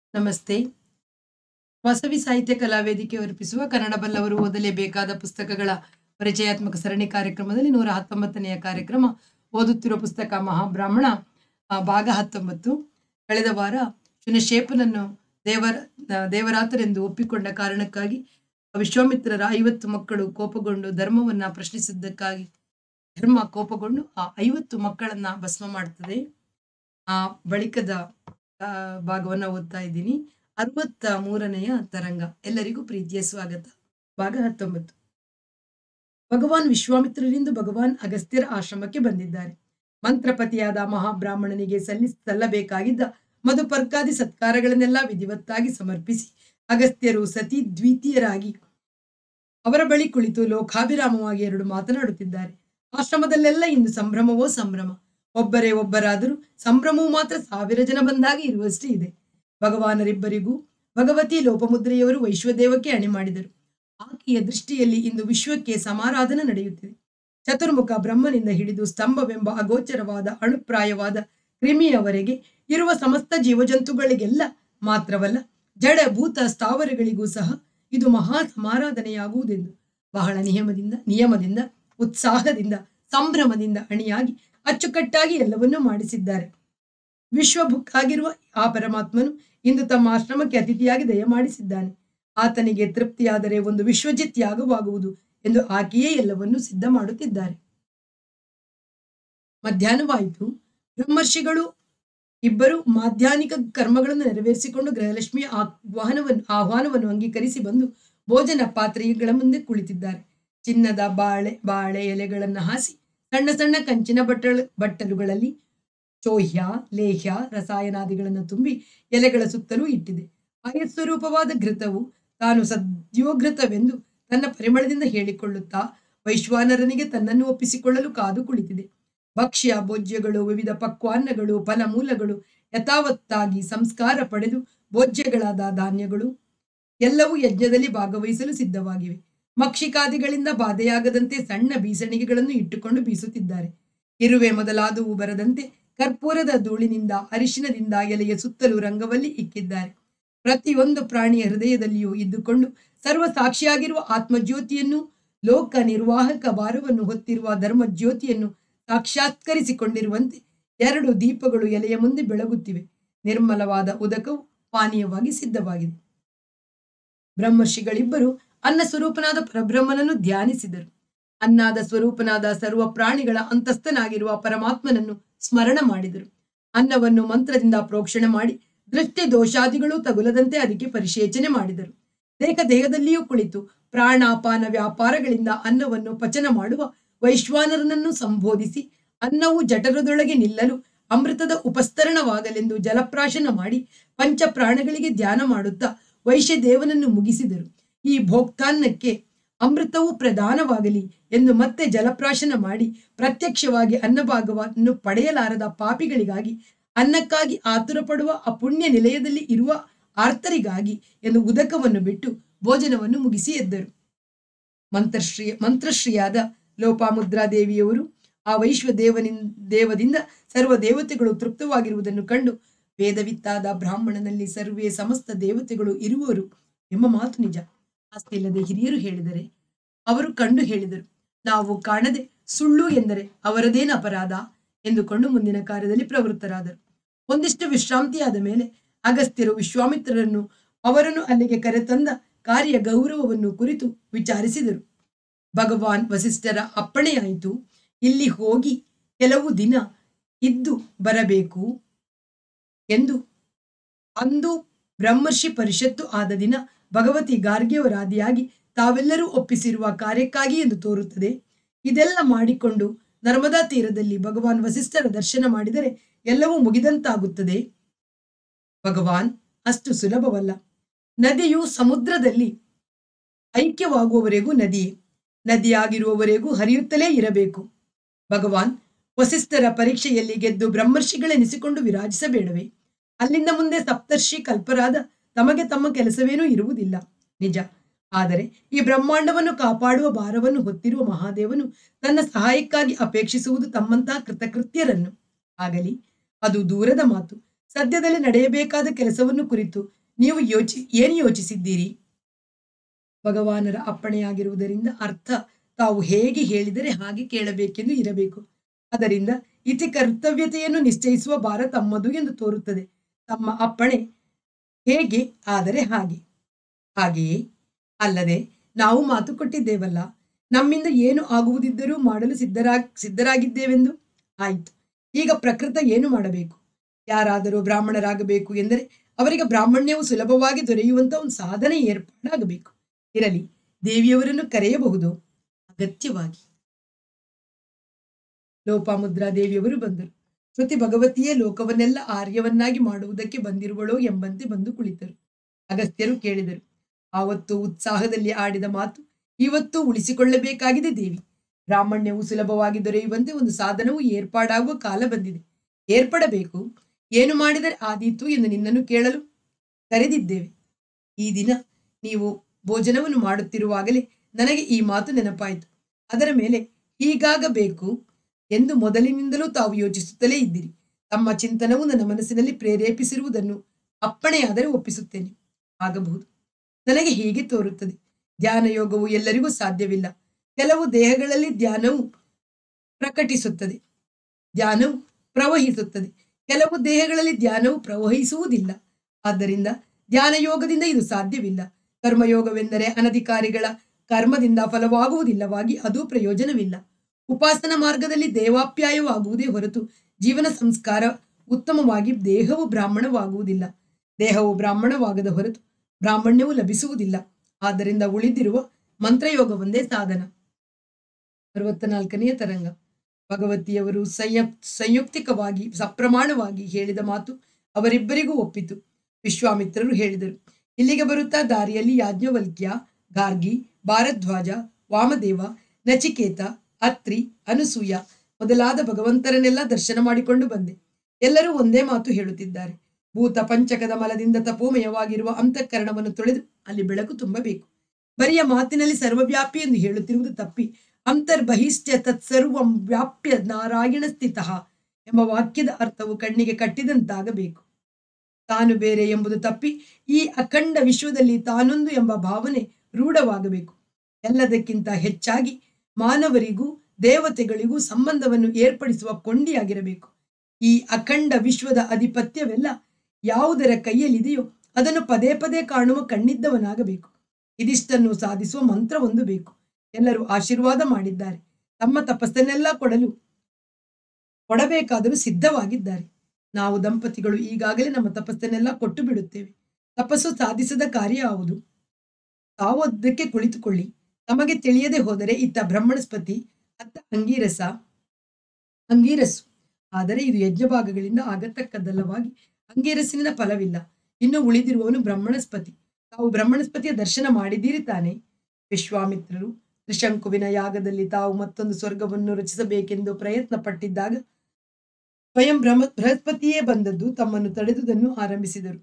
ನಮಸ್ತೆ ವಾಸವಿ ಸಾಹಿತ್ಯ ಕಲಾ ವೇದಿಕೆ ಅರ್ಪಿಸುವ ಕನ್ನಡ ಬಲ್ಲವರು ಓದಲೇಬೇಕಾದ ಪುಸ್ತಕಗಳ ಪರಿಚಯಾತ್ಮಕ ಸರಣಿ ಕಾರ್ಯಕ್ರಮದಲ್ಲಿ ನೂರ ಹತ್ತೊಂಬತ್ತನೆಯ ಕಾರ್ಯಕ್ರಮ ಓದುತ್ತಿರುವ ಪುಸ್ತಕ ಮಹಾಬ್ರಾಹ್ಮಣ ಆ, ಭಾಗ ಹತ್ತೊಂಬತ್ತು ಕಳೆದ ವಾರ ಶುನಶೇಪನನ್ನು ದೇವರ ಆ, ದೇವರಾತರೆಂದು ಒಪ್ಪಿಕೊಂಡ ಕಾರಣಕ್ಕಾಗಿ ವಿಶ್ವಾಮಿತ್ರರ ಐವತ್ತು ಮಕ್ಕಳು ಕೋಪಗೊಂಡು ಧರ್ಮವನ್ನ ಪ್ರಶ್ನಿಸಿದ್ದಕ್ಕಾಗಿ ಧರ್ಮ ಕೋಪಗೊಂಡು ಆ ಐವತ್ತು ಮಕ್ಕಳನ್ನ ಭಸ್ಮ ಮಾಡ್ತದೆ ಆ ಬಳಿಕದ ಆ, ಭಾಗವನ್ನ ಓದ್ತಾ ಇದ್ದೀನಿ ಅರವತ್ತ ಮೂರನೆಯ ತರಂಗ ಎಲ್ಲರಿಗೂ ಪ್ರೀತಿಯ ಸ್ವಾಗತ ಭಾಗ ಹತ್ತೊಂಬತ್ತು ಭಗವಾನ್ ವಿಶ್ವಾಮಿತ್ರರಿಂದ ಭಗವಾನ್ ಅಗಸ್ತ್ಯರ ಆಶ್ರಮಕ್ಕೆ ಬಂದಿದ್ದಾರೆ ಮಂತ್ರಪತಿಯಾದ ಮಹಾಬ್ರಾಹ್ಮಣನಿಗೆ ಸಲ್ಲಿ ಸಲ್ಲಬೇಕಾಗಿದ್ದ ಮಧುಪರ್ಕಾದಿ ಸತ್ಕಾರಗಳನ್ನೆಲ್ಲ ವಿಧಿವತ್ತಾಗಿ ಸಮರ್ಪಿಸಿ ಅಗಸ್ತ್ಯರು ಸತಿ ದ್ವಿತೀಯರಾಗಿ ಅವರ ಬಳಿ ಕುಳಿತು ಲೋಕಾಭಿರಾಮವಾಗಿ ಎರಡು ಮಾತನಾಡುತ್ತಿದ್ದಾರೆ ಆಶ್ರಮದಲ್ಲೆಲ್ಲ ಇಂದು ಸಂಭ್ರಮವೋ ಸಂಭ್ರಮ ಒಬ್ಬರೇ ಒಬ್ಬರಾದರೂ ಸಂಭ್ರಮವು ಮಾತ್ರ ಸಾವಿರ ಜನ ಬಂದಾಗ ಇರುವಷ್ಟೇ ಇದೆ ಭಗವಾನರಿಬ್ಬರಿಗೂ ಭಗವತಿ ಲೋಪಮುದ್ರೆಯವರು ವೈಶ್ವದೇವಕ್ಕೆ ಅಣಿ ಮಾಡಿದರು ಆಕೆಯ ದೃಷ್ಟಿಯಲ್ಲಿ ಇಂದು ವಿಶ್ವಕ್ಕೆ ಸಮಾರಾಧನ ನಡೆಯುತ್ತಿದೆ ಚತುರ್ಮುಖ ಬ್ರಹ್ಮನಿಂದ ಹಿಡಿದು ಸ್ತಂಭವೆಂಬ ಅಗೋಚರವಾದ ಅಣುಪ್ರಾಯವಾದ ಕ್ರಿಮಿಯವರೆಗೆ ಇರುವ ಸಮಸ್ತ ಜೀವಜಂತುಗಳಿಗೆಲ್ಲ ಮಾತ್ರವಲ್ಲ ಜಡ ಭೂತ ಸ್ಥಾವರಗಳಿಗೂ ಸಹ ಇದು ಮಹಾ ಸಮಾರಾಧನೆಯಾಗುವುದೆಂದು ಬಹಳ ನಿಯಮದಿಂದ ನಿಯಮದಿಂದ ಉತ್ಸಾಹದಿಂದ ಸಂಭ್ರಮದಿಂದ ಅಣಿಯಾಗಿ ಅಚ್ಚುಕಟ್ಟಾಗಿ ಎಲ್ಲವನ್ನೂ ಮಾಡಿಸಿದ್ದಾರೆ ವಿಶ್ವಭುಕ್ಕಾಗಿರುವ ಆ ಪರಮಾತ್ಮನು ಇಂದು ತಮ್ಮ ಆಶ್ರಮಕ್ಕೆ ಅತಿಥಿಯಾಗಿ ದಯಮಾಡಿಸಿದ್ದಾನೆ ಆತನಿಗೆ ತೃಪ್ತಿಯಾದರೆ ಒಂದು ವಿಶ್ವಜಿತ್ ಯಾಗವಾಗುವುದು ಎಂದು ಆಕೆಯೇ ಎಲ್ಲವನ್ನೂ ಸಿದ್ಧ ಮಾಡುತ್ತಿದ್ದಾರೆ ಮಧ್ಯಾಹ್ನವಾಯಿತು ಬ್ರಹ್ಮರ್ಷಿಗಳು ಇಬ್ಬರು ಮಾಧ್ಯಾನಿಕ ಕರ್ಮಗಳನ್ನು ನೆರವೇರಿಸಿಕೊಂಡು ಗೃಹಲಕ್ಷ್ಮಿಯ ಆಹ್ವಾನವನ್ನು ಆಹ್ವಾನವನ್ನು ಅಂಗೀಕರಿಸಿ ಬಂದು ಭೋಜನ ಪಾತ್ರೆಗಳ ಮುಂದೆ ಕುಳಿತಿದ್ದಾರೆ ಚಿನ್ನದ ಬಾಳೆ ಬಾಳೆ ಎಲೆಗಳನ್ನು ಹಾಸಿ ಸಣ್ಣ ಸಣ್ಣ ಕಂಚಿನ ಬಟ್ಟಲು ಬಟ್ಟಲುಗಳಲ್ಲಿ ಚೋಹ್ಯ ಲೇಹ್ಯ ರಸಾಯನಾದಿಗಳನ್ನು ತುಂಬಿ ಎಲೆಗಳ ಸುತ್ತಲೂ ಇಟ್ಟಿದೆ ಆಯಸ್ವರೂಪವಾದ ಘೃತವು ತಾನು ಸದ್ಯೋಘೃತವೆಂದು ತನ್ನ ಪರಿಮಳದಿಂದ ಹೇಳಿಕೊಳ್ಳುತ್ತಾ ವೈಶ್ವಾನರನಿಗೆ ತನ್ನನ್ನು ಒಪ್ಪಿಸಿಕೊಳ್ಳಲು ಕಾದು ಕುಳಿತಿದೆ ಭಕ್ಷ್ಯ ಭೋಜ್ಯಗಳು ವಿವಿಧ ಪಕ್ವಾನ್ನಗಳು ಫಲಮೂಲಗಳು ಯಥಾವತ್ತಾಗಿ ಸಂಸ್ಕಾರ ಪಡೆದು ಭೋಜ್ಯಗಳಾದ ಧಾನ್ಯಗಳು ಎಲ್ಲವೂ ಯಜ್ಞದಲ್ಲಿ ಭಾಗವಹಿಸಲು ಸಿದ್ಧವಾಗಿವೆ ಮಕ್ಷಿಕಾದಿಗಳಿಂದ ಬಾಧೆಯಾಗದಂತೆ ಸಣ್ಣ ಬೀಸಣಿಗೆಗಳನ್ನು ಇಟ್ಟುಕೊಂಡು ಬೀಸುತ್ತಿದ್ದಾರೆ ಇರುವೆ ಮೊದಲಾದವು ಬರದಂತೆ ಕರ್ಪೂರದ ಧೂಳಿನಿಂದ ಅರಿಶಿನದಿಂದ ಎಲೆಯ ಸುತ್ತಲೂ ರಂಗವಲ್ಲಿ ಇಕ್ಕಿದ್ದಾರೆ ಪ್ರತಿಯೊಂದು ಪ್ರಾಣಿಯ ಹೃದಯದಲ್ಲಿಯೂ ಇದ್ದುಕೊಂಡು ಸರ್ವ ಸಾಕ್ಷಿಯಾಗಿರುವ ಆತ್ಮಜ್ಯೋತಿಯನ್ನು ಲೋಕ ನಿರ್ವಾಹಕ ಭಾರವನ್ನು ಹೊತ್ತಿರುವ ಧರ್ಮಜ್ಯೋತಿಯನ್ನು ಸಾಕ್ಷಾತ್ಕರಿಸಿಕೊಂಡಿರುವಂತೆ ಎರಡು ದೀಪಗಳು ಎಲೆಯ ಮುಂದೆ ಬೆಳಗುತ್ತಿವೆ ನಿರ್ಮಲವಾದ ಉದಕವು ಪಾನೀಯವಾಗಿ ಸಿದ್ಧವಾಗಿದೆ ಬ್ರಹ್ಮರ್ಷಿಗಳಿಬ್ಬರು ಅನ್ನ ಸ್ವರೂಪನಾದ ಪರಬ್ರಹ್ಮನನ್ನು ಧ್ಯಾನಿಸಿದರು ಅನ್ನಾದ ಸ್ವರೂಪನಾದ ಸರ್ವ ಪ್ರಾಣಿಗಳ ಅಂತಸ್ಥನಾಗಿರುವ ಪರಮಾತ್ಮನನ್ನು ಸ್ಮರಣ ಮಾಡಿದರು ಅನ್ನವನ್ನು ಮಂತ್ರದಿಂದ ಪ್ರೋಕ್ಷಣೆ ಮಾಡಿ ದೃಷ್ಟಿ ದೋಷಾದಿಗಳು ತಗುಲದಂತೆ ಅದಕ್ಕೆ ಪರಿಶೇಚನೆ ಮಾಡಿದರು ದೇಹ ದೇಹದಲ್ಲಿಯೂ ಕುಳಿತು ಪ್ರಾಣಾಪಾನ ವ್ಯಾಪಾರಗಳಿಂದ ಅನ್ನವನ್ನು ಪಚನ ಮಾಡುವ ವೈಶ್ವಾನರನನ್ನು ಸಂಬೋಧಿಸಿ ಅನ್ನವು ಜಠರದೊಳಗೆ ನಿಲ್ಲಲು ಅಮೃತದ ಉಪಸ್ತರಣವಾಗಲೆಂದು ಜಲಪ್ರಾಶನ ಮಾಡಿ ಪಂಚ ಪ್ರಾಣಗಳಿಗೆ ಧ್ಯಾನ ಮಾಡುತ್ತಾ ವೈಶ್ಯದೇವನನ್ನು ಮುಗಿಸಿದರು ಈ ಭೋಕ್ತಾನ್ನಕ್ಕೆ ಅಮೃತವು ಪ್ರಧಾನವಾಗಲಿ ಎಂದು ಮತ್ತೆ ಜಲಪ್ರಾಶನ ಮಾಡಿ ಪ್ರತ್ಯಕ್ಷವಾಗಿ ಅನ್ನಭಾಗವನ್ನು ಪಡೆಯಲಾರದ ಪಾಪಿಗಳಿಗಾಗಿ ಅನ್ನಕ್ಕಾಗಿ ಆತುರ ಪಡುವ ಅಪುಣ್ಯ ನಿಲಯದಲ್ಲಿ ಇರುವ ಆರ್ತರಿಗಾಗಿ ಎಂದು ಉದಕವನ್ನು ಬಿಟ್ಟು ಭೋಜನವನ್ನು ಮುಗಿಸಿ ಎದ್ದರು ಮಂತ್ರಶ್ರೀ ಮಂತ್ರಶ್ರೀಯಾದ ಲೋಪಾಮುದ್ರಾ ದೇವಿಯವರು ಆ ವೈಶ್ವ ದೇವನಿನ್ ದೇವದಿಂದ ಸರ್ವ ದೇವತೆಗಳು ತೃಪ್ತವಾಗಿರುವುದನ್ನು ಕಂಡು ವೇದವಿತ್ತಾದ ಬ್ರಾಹ್ಮಣನಲ್ಲಿ ಸರ್ವೇ ಸಮಸ್ತ ದೇವತೆಗಳು ಇರುವರು ಎಂಬ ಮಾತು ನಿಜ ಅಷ್ಟಿಲ್ಲದೆ ಹಿರಿಯರು ಹೇಳಿದರೆ ಅವರು ಕಂಡು ಹೇಳಿದರು ನಾವು ಕಾಣದೆ ಸುಳ್ಳು ಎಂದರೆ ಅವರದೇನು ಅಪರಾಧ ಎಂದುಕೊಂಡು ಮುಂದಿನ ಕಾರ್ಯದಲ್ಲಿ ಪ್ರವೃತ್ತರಾದರು ಒಂದಿಷ್ಟು ವಿಶ್ರಾಂತಿಯಾದ ಮೇಲೆ ಅಗಸ್ತ್ಯರು ವಿಶ್ವಾಮಿತ್ರರನ್ನು ಅವರನ್ನು ಅಲ್ಲಿಗೆ ಕರೆತಂದ ಕಾರ್ಯ ಗೌರವವನ್ನು ಕುರಿತು ವಿಚಾರಿಸಿದರು ಭಗವಾನ್ ವಸಿಷ್ಠರ ಅಪ್ಪಣೆಯಾಯಿತು ಇಲ್ಲಿ ಹೋಗಿ ಕೆಲವು ದಿನ ಇದ್ದು ಬರಬೇಕು ಎಂದು ಅಂದು ಬ್ರಹ್ಮರ್ಷಿ ಪರಿಷತ್ತು ಆದ ದಿನ ಭಗವತಿ ಗಾರ್ಗ್ಯವರಾದಿಯಾಗಿ ತಾವೆಲ್ಲರೂ ಒಪ್ಪಿಸಿರುವ ಕಾರ್ಯಕ್ಕಾಗಿ ಎಂದು ತೋರುತ್ತದೆ ಇದೆಲ್ಲ ಮಾಡಿಕೊಂಡು ನರ್ಮದಾ ತೀರದಲ್ಲಿ ಭಗವಾನ್ ವಸಿಷ್ಠರ ದರ್ಶನ ಮಾಡಿದರೆ ಎಲ್ಲವೂ ಮುಗಿದಂತಾಗುತ್ತದೆ ಭಗವಾನ್ ಅಷ್ಟು ಸುಲಭವಲ್ಲ ನದಿಯು ಸಮುದ್ರದಲ್ಲಿ ಐಕ್ಯವಾಗುವವರೆಗೂ ನದಿಯೇ ನದಿಯಾಗಿರುವವರೆಗೂ ಹರಿಯುತ್ತಲೇ ಇರಬೇಕು ಭಗವಾನ್ ವಸಿಷ್ಠರ ಪರೀಕ್ಷೆಯಲ್ಲಿ ಗೆದ್ದು ಬ್ರಹ್ಮರ್ಷಿಗಳೆನಿಸಿಕೊಂಡು ವಿರಾಜಿಸಬೇಡವೇ ಅಲ್ಲಿಂದ ಮುಂದೆ ಸಪ್ತರ್ಷಿ ಕಲ್ಪರಾದ ತಮಗೆ ತಮ್ಮ ಕೆಲಸವೇನೂ ಇರುವುದಿಲ್ಲ ನಿಜ ಆದರೆ ಈ ಬ್ರಹ್ಮಾಂಡವನ್ನು ಕಾಪಾಡುವ ಭಾರವನ್ನು ಹೊತ್ತಿರುವ ಮಹಾದೇವನು ತನ್ನ ಸಹಾಯಕ್ಕಾಗಿ ಅಪೇಕ್ಷಿಸುವುದು ತಮ್ಮಂತಹ ಕೃತಕೃತ್ಯರನ್ನು ಆಗಲಿ ಅದು ದೂರದ ಮಾತು ಸದ್ಯದಲ್ಲಿ ನಡೆಯಬೇಕಾದ ಕೆಲಸವನ್ನು ಕುರಿತು ನೀವು ಯೋಚಿ ಏನು ಯೋಚಿಸಿದ್ದೀರಿ ಭಗವಾನರ ಅಪ್ಪಣೆಯಾಗಿರುವುದರಿಂದ ಅರ್ಥ ತಾವು ಹೇಗೆ ಹೇಳಿದರೆ ಹಾಗೆ ಕೇಳಬೇಕೆಂದು ಇರಬೇಕು ಅದರಿಂದ ಇತಿ ಕರ್ತವ್ಯತೆಯನ್ನು ನಿಶ್ಚಯಿಸುವ ಭಾರ ತಮ್ಮದು ಎಂದು ತೋರುತ್ತದೆ ತಮ್ಮ ಅಪ್ಪಣೆ ಹೇಗೆ ಆದರೆ ಹಾಗೆ ಹಾಗೆಯೇ ಅಲ್ಲದೆ ನಾವು ಮಾತು ಕೊಟ್ಟಿದ್ದೇವಲ್ಲ ನಮ್ಮಿಂದ ಏನು ಆಗುವುದಿದ್ದರೂ ಮಾಡಲು ಸಿದ್ಧರಾಗ್ ಸಿದ್ಧರಾಗಿದ್ದೇವೆಂದು ಆಯಿತು ಈಗ ಪ್ರಕೃತ ಏನು ಮಾಡಬೇಕು ಯಾರಾದರೂ ಬ್ರಾಹ್ಮಣರಾಗಬೇಕು ಎಂದರೆ ಅವರಿಗೆ ಬ್ರಾಹ್ಮಣ್ಯವು ಸುಲಭವಾಗಿ ದೊರೆಯುವಂತ ಒಂದು ಸಾಧನೆ ಏರ್ಪಾಡಾಗಬೇಕು ಇರಲಿ ದೇವಿಯವರನ್ನು ಕರೆಯಬಹುದು ಅಗತ್ಯವಾಗಿ ಲೋಪಾಮುದ್ರಾ ದೇವಿಯವರು ಬಂದರು ಶ್ರುತಿ ಭಗವತಿಯೇ ಲೋಕವನ್ನೆಲ್ಲ ಆರ್ಯವನ್ನಾಗಿ ಮಾಡುವುದಕ್ಕೆ ಬಂದಿರುವಳೋ ಎಂಬಂತೆ ಬಂದು ಕುಳಿತರು ಅಗಸ್ತ್ಯರು ಕೇಳಿದರು ಆವತ್ತು ಉತ್ಸಾಹದಲ್ಲಿ ಆಡಿದ ಮಾತು ಇವತ್ತು ಉಳಿಸಿಕೊಳ್ಳಬೇಕಾಗಿದೆ ದೇವಿ ಬ್ರಾಹ್ಮಣ್ಯವು ಸುಲಭವಾಗಿ ದೊರೆಯುವಂತೆ ಒಂದು ಸಾಧನವು ಏರ್ಪಾಡಾಗುವ ಕಾಲ ಬಂದಿದೆ ಏರ್ಪಡಬೇಕು ಏನು ಮಾಡಿದರೆ ಆದೀತು ಎಂದು ನಿನ್ನನ್ನು ಕೇಳಲು ಕರೆದಿದ್ದೇವೆ ಈ ದಿನ ನೀವು ಭೋಜನವನ್ನು ಮಾಡುತ್ತಿರುವಾಗಲೇ ನನಗೆ ಈ ಮಾತು ನೆನಪಾಯಿತು ಅದರ ಮೇಲೆ ಹೀಗಾಗಬೇಕು ಎಂದು ಮೊದಲಿನಿಂದಲೂ ತಾವು ಯೋಚಿಸುತ್ತಲೇ ಇದ್ದೀರಿ ತಮ್ಮ ಚಿಂತನವು ನನ್ನ ಮನಸ್ಸಿನಲ್ಲಿ ಪ್ರೇರೇಪಿಸಿರುವುದನ್ನು ಅಪ್ಪಣೆಯಾದರೆ ಒಪ್ಪಿಸುತ್ತೇನೆ ಆಗಬಹುದು ನನಗೆ ಹೀಗೆ ತೋರುತ್ತದೆ ಧ್ಯಾನ ಯೋಗವು ಎಲ್ಲರಿಗೂ ಸಾಧ್ಯವಿಲ್ಲ ಕೆಲವು ದೇಹಗಳಲ್ಲಿ ಧ್ಯಾನವು ಪ್ರಕಟಿಸುತ್ತದೆ ಧ್ಯಾನವು ಪ್ರವಹಿಸುತ್ತದೆ ಕೆಲವು ದೇಹಗಳಲ್ಲಿ ಧ್ಯಾನವು ಪ್ರವಹಿಸುವುದಿಲ್ಲ ಆದ್ದರಿಂದ ಧ್ಯಾನ ಯೋಗದಿಂದ ಇದು ಸಾಧ್ಯವಿಲ್ಲ ಕರ್ಮಯೋಗವೆಂದರೆ ಅನಧಿಕಾರಿಗಳ ಕರ್ಮದಿಂದ ಫಲವಾಗುವುದಿಲ್ಲವಾಗಿ ಅದು ಪ್ರಯೋಜನವಿಲ್ಲ ಉಪಾಸನ ಮಾರ್ಗದಲ್ಲಿ ದೇವಾಪ್ಯಾಯವಾಗುವುದೇ ಹೊರತು ಜೀವನ ಸಂಸ್ಕಾರ ಉತ್ತಮವಾಗಿ ದೇಹವು ಬ್ರಾಹ್ಮಣವಾಗುವುದಿಲ್ಲ ದೇಹವು ಬ್ರಾಹ್ಮಣವಾಗದ ಹೊರತು ಬ್ರಾಹ್ಮಣ್ಯವು ಲಭಿಸುವುದಿಲ್ಲ ಆದ್ದರಿಂದ ಉಳಿದಿರುವ ಮಂತ್ರಯೋಗವೊಂದೇ ಸಾಧನ ಅರವತ್ತ ನಾಲ್ಕನೆಯ ತರಂಗ ಭಗವತಿಯವರು ಸಂಯುಕ್ ಸಂಯುಕ್ತಿಕವಾಗಿ ಸಪ್ರಮಾಣವಾಗಿ ಹೇಳಿದ ಮಾತು ಅವರಿಬ್ಬರಿಗೂ ಒಪ್ಪಿತು ವಿಶ್ವಾಮಿತ್ರರು ಹೇಳಿದರು ಇಲ್ಲಿಗೆ ಬರುತ್ತಾ ದಾರಿಯಲ್ಲಿ ಯಾಜ್ಞವಲ್ಕ್ಯ ಗಾರ್ಗಿ ಭಾರದ್ವಾಜ ವಾಮದೇವ ನಚಿಕೇತ ಅತ್ರಿ ಅನುಸೂಯ ಮೊದಲಾದ ಭಗವಂತರನ್ನೆಲ್ಲ ದರ್ಶನ ಮಾಡಿಕೊಂಡು ಬಂದೆ ಎಲ್ಲರೂ ಒಂದೇ ಮಾತು ಹೇಳುತ್ತಿದ್ದಾರೆ ಭೂತ ಪಂಚಕದ ಮಲದಿಂದ ತಪೋಮಯವಾಗಿರುವ ಅಂತಃಕರಣವನ್ನು ತೊಳೆದು ಅಲ್ಲಿ ಬೆಳಕು ತುಂಬಬೇಕು ಬರಿಯ ಮಾತಿನಲ್ಲಿ ಸರ್ವವ್ಯಾಪಿ ಎಂದು ಹೇಳುತ್ತಿರುವುದು ತಪ್ಪಿ ಅಂತರ್ಬಹಿಷ್ಠ ತತ್ಸರ್ವಂ ವ್ಯಾಪ್ಯ ನಾರಾಯಣ ಸ್ಥಿತಃ ಎಂಬ ವಾಕ್ಯದ ಅರ್ಥವು ಕಣ್ಣಿಗೆ ಕಟ್ಟಿದಂತಾಗಬೇಕು ತಾನು ಬೇರೆ ಎಂಬುದು ತಪ್ಪಿ ಈ ಅಖಂಡ ವಿಶ್ವದಲ್ಲಿ ತಾನೊಂದು ಎಂಬ ಭಾವನೆ ರೂಢವಾಗಬೇಕು ಎಲ್ಲದಕ್ಕಿಂತ ಹೆಚ್ಚಾಗಿ ಮಾನವರಿಗೂ ದೇವತೆಗಳಿಗೂ ಸಂಬಂಧವನ್ನು ಏರ್ಪಡಿಸುವ ಕೊಂಡಿಯಾಗಿರಬೇಕು ಈ ಅಖಂಡ ವಿಶ್ವದ ಅಧಿಪತ್ಯವೆಲ್ಲ ಯಾವುದರ ಕೈಯಲ್ಲಿದೆಯೋ ಅದನ್ನು ಪದೇ ಪದೇ ಕಾಣುವ ಕಣ್ಣಿದ್ದವನಾಗಬೇಕು ಇದಿಷ್ಟನ್ನು ಸಾಧಿಸುವ ಮಂತ್ರವೊಂದು ಬೇಕು ಎಲ್ಲರೂ ಆಶೀರ್ವಾದ ಮಾಡಿದ್ದಾರೆ ತಮ್ಮ ತಪಸ್ಸನ್ನೆಲ್ಲ ಕೊಡಲು ಕೊಡಬೇಕಾದರೂ ಸಿದ್ಧವಾಗಿದ್ದಾರೆ ನಾವು ದಂಪತಿಗಳು ಈಗಾಗಲೇ ನಮ್ಮ ತಪಸ್ಸನ್ನೆಲ್ಲ ಕೊಟ್ಟು ಬಿಡುತ್ತೇವೆ ತಪಸ್ಸು ಸಾಧಿಸದ ಕಾರ್ಯ ಯಾವುದು ತಾವು ಅದಕ್ಕೆ ಕುಳಿತುಕೊಳ್ಳಿ ತಮಗೆ ತಿಳಿಯದೆ ಹೋದರೆ ಇತ್ತ ಬ್ರಹ್ಮಣಸ್ಪತಿ ಅತ್ತ ಅಂಗೀರಸ ಅಂಗೀರಸ್ಸು ಆದರೆ ಇದು ಯಜ್ಞಭಾಗಗಳಿಂದ ಆಗತಕ್ಕದ್ದಲ್ಲವಾಗಿ ಅಂಗೀರಸಿನ ಫಲವಿಲ್ಲ ಇನ್ನು ಉಳಿದಿರುವವನು ಬ್ರಹ್ಮಣಸ್ಪತಿ ತಾವು ಬ್ರಹ್ಮಣಸ್ಪತಿಯ ದರ್ಶನ ಮಾಡಿದ್ದೀರಿ ತಾನೆ ವಿಶ್ವಾಮಿತ್ರರು ತ್ರಿಶಂಕುವಿನ ಯಾಗದಲ್ಲಿ ತಾವು ಮತ್ತೊಂದು ಸ್ವರ್ಗವನ್ನು ರಚಿಸಬೇಕೆಂದು ಪ್ರಯತ್ನ ಪಟ್ಟಿದ್ದಾಗ ಸ್ವಯಂ ಬ್ರಹ್ಮ ಬೃಹಸ್ಪತಿಯೇ ಬಂದದ್ದು ತಮ್ಮನ್ನು ತಡೆದುದನ್ನು ಆರಂಭಿಸಿದರು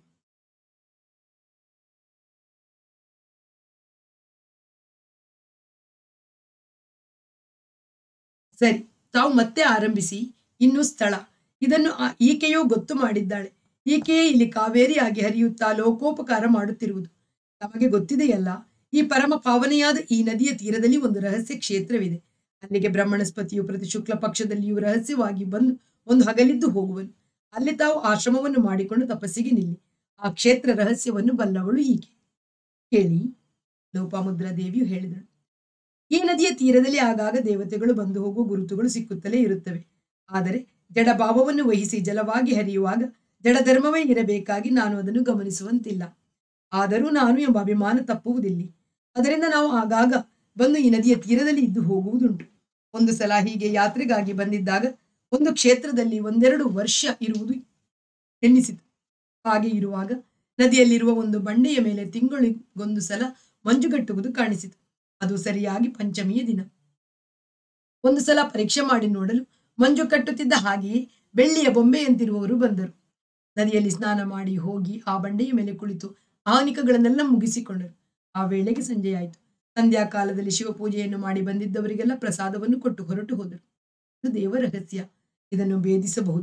ಸರಿ ತಾವು ಮತ್ತೆ ಆರಂಭಿಸಿ ಇನ್ನು ಸ್ಥಳ ಇದನ್ನು ಆ- ಈಕೆಯೂ ಗೊತ್ತು ಮಾಡಿದ್ದಾಳೆ ಈಕೆಯೇ ಇಲ್ಲಿ ಕಾವೇರಿಯಾಗಿ ಹರಿಯುತ್ತಾ ಲೋಕೋಪಕಾರ ಮಾಡುತ್ತಿರುವುದು ತಮಗೆ ಗೊತ್ತಿದೆಯಲ್ಲ ಈ ಪರಮ ಪಾವನೆಯಾದ ಈ ನದಿಯ ತೀರದಲ್ಲಿ ಒಂದು ರಹಸ್ಯ ಕ್ಷೇತ್ರವಿದೆ ಅಲ್ಲಿಗೆ ಬ್ರಹ್ಮಣಸ್ಪತಿಯು ಪ್ರತಿ ಶುಕ್ಲ ಪಕ್ಷದಲ್ಲಿಯೂ ರಹಸ್ಯವಾಗಿ ಬಂದು ಒಂದು ಹಗಲಿದ್ದು ಹೋಗುವನು ಅಲ್ಲಿ ತಾವು ಆಶ್ರಮವನ್ನು ಮಾಡಿಕೊಂಡು ತಪಸ್ಸಿಗೆ ನಿಲ್ಲಿ ಆ ಕ್ಷೇತ್ರ ರಹಸ್ಯವನ್ನು ಬಲ್ಲವಳು ಈಕೆ ಕೇಳಿ ಲೋಪಾಮುದ್ರಾ ದೇವಿಯು ಹೇಳಿದಳು ಈ ನದಿಯ ತೀರದಲ್ಲಿ ಆಗಾಗ ದೇವತೆಗಳು ಬಂದು ಹೋಗುವ ಗುರುತುಗಳು ಸಿಕ್ಕುತ್ತಲೇ ಇರುತ್ತವೆ ಆದರೆ ಜಡ ಭಾವವನ್ನು ವಹಿಸಿ ಜಲವಾಗಿ ಹರಿಯುವಾಗ ಜಡ ಧರ್ಮವೇ ಇರಬೇಕಾಗಿ ನಾನು ಅದನ್ನು ಗಮನಿಸುವಂತಿಲ್ಲ ಆದರೂ ನಾನು ಎಂಬ ಅಭಿಮಾನ ತಪ್ಪುವುದಿಲ್ಲ ಅದರಿಂದ ನಾವು ಆಗಾಗ ಬಂದು ಈ ನದಿಯ ತೀರದಲ್ಲಿ ಇದ್ದು ಹೋಗುವುದುಂಟು ಒಂದು ಸಲ ಹೀಗೆ ಯಾತ್ರೆಗಾಗಿ ಬಂದಿದ್ದಾಗ ಒಂದು ಕ್ಷೇತ್ರದಲ್ಲಿ ಒಂದೆರಡು ವರ್ಷ ಇರುವುದು ಎನ್ನಿಸಿತು ಹಾಗೆ ಇರುವಾಗ ನದಿಯಲ್ಲಿರುವ ಒಂದು ಬಂಡೆಯ ಮೇಲೆ ತಿಂಗಳಿಗೊಂದು ಸಲ ಮಂಜುಗಟ್ಟುವುದು ಕಾಣಿಸಿತು ಅದು ಸರಿಯಾಗಿ ಪಂಚಮಿಯ ದಿನ ಒಂದು ಸಲ ಪರೀಕ್ಷೆ ಮಾಡಿ ನೋಡಲು ಮಂಜು ಕಟ್ಟುತ್ತಿದ್ದ ಹಾಗೆಯೇ ಬೆಳ್ಳಿಯ ಬೊಂಬೆಯಂತಿರುವವರು ಬಂದರು ನದಿಯಲ್ಲಿ ಸ್ನಾನ ಮಾಡಿ ಹೋಗಿ ಆ ಬಂಡೆಯ ಮೇಲೆ ಕುಳಿತು ಆನಿಕಗಳನ್ನೆಲ್ಲ ಮುಗಿಸಿಕೊಂಡರು ಆ ವೇಳೆಗೆ ಸಂಜೆಯಾಯಿತು ಸಂಧ್ಯಾ ಕಾಲದಲ್ಲಿ ಶಿವಪೂಜೆಯನ್ನು ಮಾಡಿ ಬಂದಿದ್ದವರಿಗೆಲ್ಲ ಪ್ರಸಾದವನ್ನು ಕೊಟ್ಟು ಹೊರಟು ಹೋದರು ಇದು ದೇವ ರಹಸ್ಯ ಇದನ್ನು ಭೇದಿಸಬಹುದು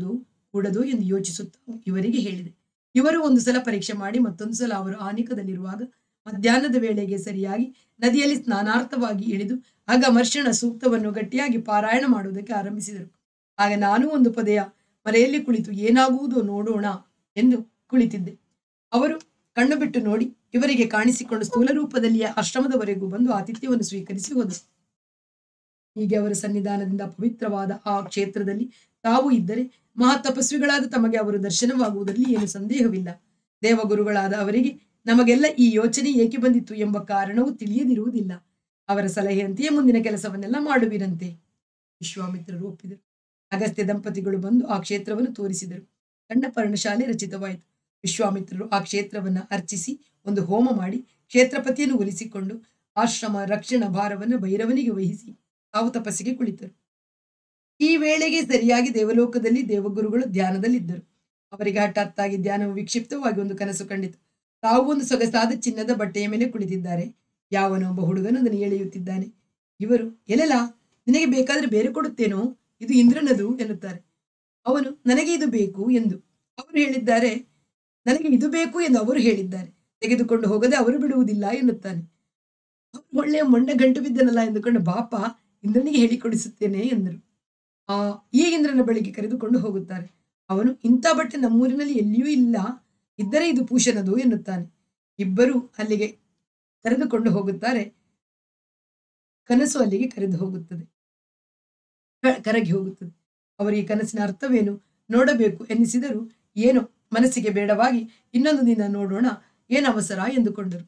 ಕೂಡದು ಎಂದು ಯೋಚಿಸುತ್ತಾ ಇವರಿಗೆ ಹೇಳಿದೆ ಇವರು ಒಂದು ಸಲ ಪರೀಕ್ಷೆ ಮಾಡಿ ಮತ್ತೊಂದು ಸಲ ಅವರು ಆನಿಕದಲ್ಲಿರುವಾಗ ಮಧ್ಯಾಹ್ನದ ವೇಳೆಗೆ ಸರಿಯಾಗಿ ನದಿಯಲ್ಲಿ ಸ್ನಾನಾರ್ಥವಾಗಿ ಇಳಿದು ಆಗ ಮರ್ಷಣ ಸೂಕ್ತವನ್ನು ಗಟ್ಟಿಯಾಗಿ ಪಾರಾಯಣ ಮಾಡುವುದಕ್ಕೆ ಆರಂಭಿಸಿದರು ಆಗ ನಾನು ಒಂದು ಪದೆಯ ಮರೆಯಲ್ಲಿ ಕುಳಿತು ಏನಾಗುವುದೋ ನೋಡೋಣ ಎಂದು ಕುಳಿತಿದ್ದೆ ಅವರು ಕಣ್ಣು ಬಿಟ್ಟು ನೋಡಿ ಇವರಿಗೆ ಕಾಣಿಸಿಕೊಂಡು ಸ್ಥೂಲ ರೂಪದಲ್ಲಿಯೇ ಆಶ್ರಮದವರೆಗೂ ಬಂದು ಆತಿಥ್ಯವನ್ನು ಸ್ವೀಕರಿಸಿ ಹೋದರು ಹೀಗೆ ಅವರ ಸನ್ನಿಧಾನದಿಂದ ಪವಿತ್ರವಾದ ಆ ಕ್ಷೇತ್ರದಲ್ಲಿ ತಾವು ಇದ್ದರೆ ಮಹಾ ತಪಸ್ವಿಗಳಾದ ತಮಗೆ ಅವರು ದರ್ಶನವಾಗುವುದರಲ್ಲಿ ಏನು ಸಂದೇಹವಿಲ್ಲ ದೇವಗುರುಗಳಾದ ಅವರಿಗೆ ನಮಗೆಲ್ಲ ಈ ಯೋಚನೆ ಏಕೆ ಬಂದಿತ್ತು ಎಂಬ ಕಾರಣವು ತಿಳಿಯದಿರುವುದಿಲ್ಲ ಅವರ ಸಲಹೆಯಂತೆಯೇ ಮುಂದಿನ ಕೆಲಸವನ್ನೆಲ್ಲ ಮಾಡುವಿರಂತೆ ವಿಶ್ವಾಮಿತ್ರರು ಒಪ್ಪಿದರು ಅಗಸ್ತ್ಯ ದಂಪತಿಗಳು ಬಂದು ಆ ಕ್ಷೇತ್ರವನ್ನು ತೋರಿಸಿದರು ಸಣ್ಣ ಪರ್ಣಶಾಲೆ ರಚಿತವಾಯಿತು ವಿಶ್ವಾಮಿತ್ರರು ಆ ಕ್ಷೇತ್ರವನ್ನ ಅರ್ಚಿಸಿ ಒಂದು ಹೋಮ ಮಾಡಿ ಕ್ಷೇತ್ರಪತಿಯನ್ನು ಒಲಿಸಿಕೊಂಡು ಆಶ್ರಮ ರಕ್ಷಣಾ ಭಾರವನ್ನು ಭೈರವನಿಗೆ ವಹಿಸಿ ತಾವು ತಪಸ್ಸಿಗೆ ಕುಳಿತರು ಈ ವೇಳೆಗೆ ಸರಿಯಾಗಿ ದೇವಲೋಕದಲ್ಲಿ ದೇವಗುರುಗಳು ಧ್ಯಾನದಲ್ಲಿದ್ದರು ಅವರಿಗೆ ಹಠಾತ್ತಾಗಿ ಧ್ಯಾನವು ವಿಕ್ಷಿಪ್ತವಾಗಿ ಒಂದು ಕನಸು ಕಂಡಿತು ತಾವು ಒಂದು ಸೊಗಸಾದ ಚಿನ್ನದ ಬಟ್ಟೆಯ ಮೇಲೆ ಕುಳಿತಿದ್ದಾರೆ ಯಾವನೊಬ್ಬ ಹುಡುಗನು ಅದನ್ನು ಎಳೆಯುತ್ತಿದ್ದಾನೆ ಇವರು ಎಲೆಲ ನಿನಗೆ ಬೇಕಾದ್ರೆ ಬೇರೆ ಕೊಡುತ್ತೇನೋ ಇದು ಇಂದ್ರನದು ಎನ್ನುತ್ತಾರೆ ಅವನು ನನಗೆ ಇದು ಬೇಕು ಎಂದು ಅವರು ಹೇಳಿದ್ದಾರೆ ನನಗೆ ಇದು ಬೇಕು ಎಂದು ಅವರು ಹೇಳಿದ್ದಾರೆ ತೆಗೆದುಕೊಂಡು ಹೋಗದೆ ಅವರು ಬಿಡುವುದಿಲ್ಲ ಎನ್ನುತ್ತಾನೆ ಅವ್ರು ಒಳ್ಳೆಯ ಮೊಂಡ ಗಂಟು ಬಿದ್ದನಲ್ಲ ಎಂದುಕೊಂಡು ಬಾಪ ಇಂದ್ರನಿಗೆ ಹೇಳಿಕೊಡಿಸುತ್ತೇನೆ ಎಂದರು ಆ ಈ ಇಂದ್ರನ ಬಳಿಗೆ ಕರೆದುಕೊಂಡು ಹೋಗುತ್ತಾರೆ ಅವನು ಇಂಥ ಬಟ್ಟೆ ನಮ್ಮೂರಿನಲ್ಲಿ ಎಲ್ಲಿಯೂ ಇಲ್ಲ ಇದ್ದರೆ ಇದು ಪೂಷನದು ಎನ್ನುತ್ತಾನೆ ಇಬ್ಬರು ಅಲ್ಲಿಗೆ ಕರೆದುಕೊಂಡು ಹೋಗುತ್ತಾರೆ ಕನಸು ಅಲ್ಲಿಗೆ ಕರೆದು ಹೋಗುತ್ತದೆ ಕ- ಕರಗಿ ಹೋಗುತ್ತದೆ ಅವರಿಗೆ ಕನಸಿನ ಅರ್ಥವೇನು ನೋಡಬೇಕು ಎನ್ನಿಸಿದರೂ ಏನೋ ಮನಸ್ಸಿಗೆ ಬೇಡವಾಗಿ ಇನ್ನೊಂದು ದಿನ ನೋಡೋಣ ಏನು ಅವಸರ ಎಂದುಕೊಂಡರು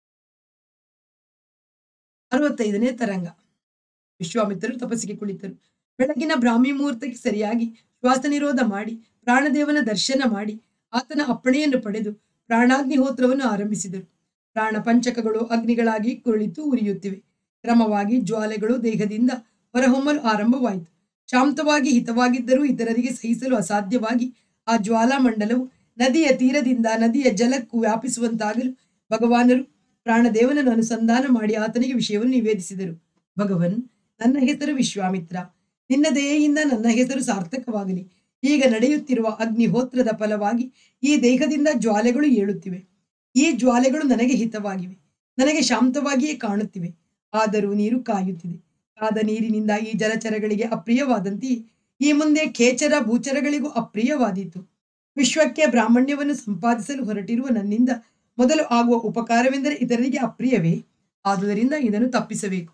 ಅರವತ್ತೈದನೇ ತರಂಗ ವಿಶ್ವಾಮಿತ್ರರು ತಪಸ್ಸಿಗೆ ಕುಳಿತರು ಬೆಳಗಿನ ಬ್ರಾಹ್ಮಿ ಮುಹೂರ್ತಕ್ಕೆ ಸರಿಯಾಗಿ ಶ್ವಾಸ ನಿರೋಧ ಮಾಡಿ ಪ್ರಾಣದೇವನ ದರ್ಶನ ಮಾಡಿ ಆತನ ಅಪ್ಪಣೆಯನ್ನು ಪಡೆದು ಪ್ರಾಣಾಗ್ನಿಹೋತ್ರವನ್ನು ಆರಂಭಿಸಿದರು ಪ್ರಾಣ ಪಂಚಕಗಳು ಅಗ್ನಿಗಳಾಗಿ ಕುಳಿತು ಉರಿಯುತ್ತಿವೆ ಕ್ರಮವಾಗಿ ಜ್ವಾಲೆಗಳು ದೇಹದಿಂದ ಹೊರಹೊಮ್ಮಲು ಆರಂಭವಾಯಿತು ಶಾಂತವಾಗಿ ಹಿತವಾಗಿದ್ದರೂ ಇತರರಿಗೆ ಸಹಿಸಲು ಅಸಾಧ್ಯವಾಗಿ ಆ ಜ್ವಾಲಾಮಂಡಲವು ನದಿಯ ತೀರದಿಂದ ನದಿಯ ಜಲಕ್ಕೂ ವ್ಯಾಪಿಸುವಂತಾಗಲು ಭಗವಾನರು ಪ್ರಾಣದೇವನನ್ನು ಅನುಸಂಧಾನ ಮಾಡಿ ಆತನಿಗೆ ವಿಷಯವನ್ನು ನಿವೇದಿಸಿದರು ಭಗವನ್ ನನ್ನ ಹೆಸರು ವಿಶ್ವಾಮಿತ್ರ ನಿನ್ನ ದಯೆಯಿಂದ ನನ್ನ ಹೆಸರು ಸಾರ್ಥಕವಾಗಲಿ ಈಗ ನಡೆಯುತ್ತಿರುವ ಅಗ್ನಿಹೋತ್ರದ ಫಲವಾಗಿ ಈ ದೇಹದಿಂದ ಜ್ವಾಲೆಗಳು ಏಳುತ್ತಿವೆ ಈ ಜ್ವಾಲೆಗಳು ನನಗೆ ಹಿತವಾಗಿವೆ ನನಗೆ ಶಾಂತವಾಗಿಯೇ ಕಾಣುತ್ತಿವೆ ಆದರೂ ನೀರು ಕಾಯುತ್ತಿದೆ ಕಾದ ನೀರಿನಿಂದ ಈ ಜಲಚರಗಳಿಗೆ ಅಪ್ರಿಯವಾದಂತೆಯೇ ಈ ಮುಂದೆ ಖೇಚರ ಭೂಚರಗಳಿಗೂ ಅಪ್ರಿಯವಾದೀತು ವಿಶ್ವಕ್ಕೆ ಬ್ರಾಹ್ಮಣ್ಯವನ್ನು ಸಂಪಾದಿಸಲು ಹೊರಟಿರುವ ನನ್ನಿಂದ ಮೊದಲು ಆಗುವ ಉಪಕಾರವೆಂದರೆ ಇತರರಿಗೆ ಅಪ್ರಿಯವೇ ಆದುದರಿಂದ ಇದನ್ನು ತಪ್ಪಿಸಬೇಕು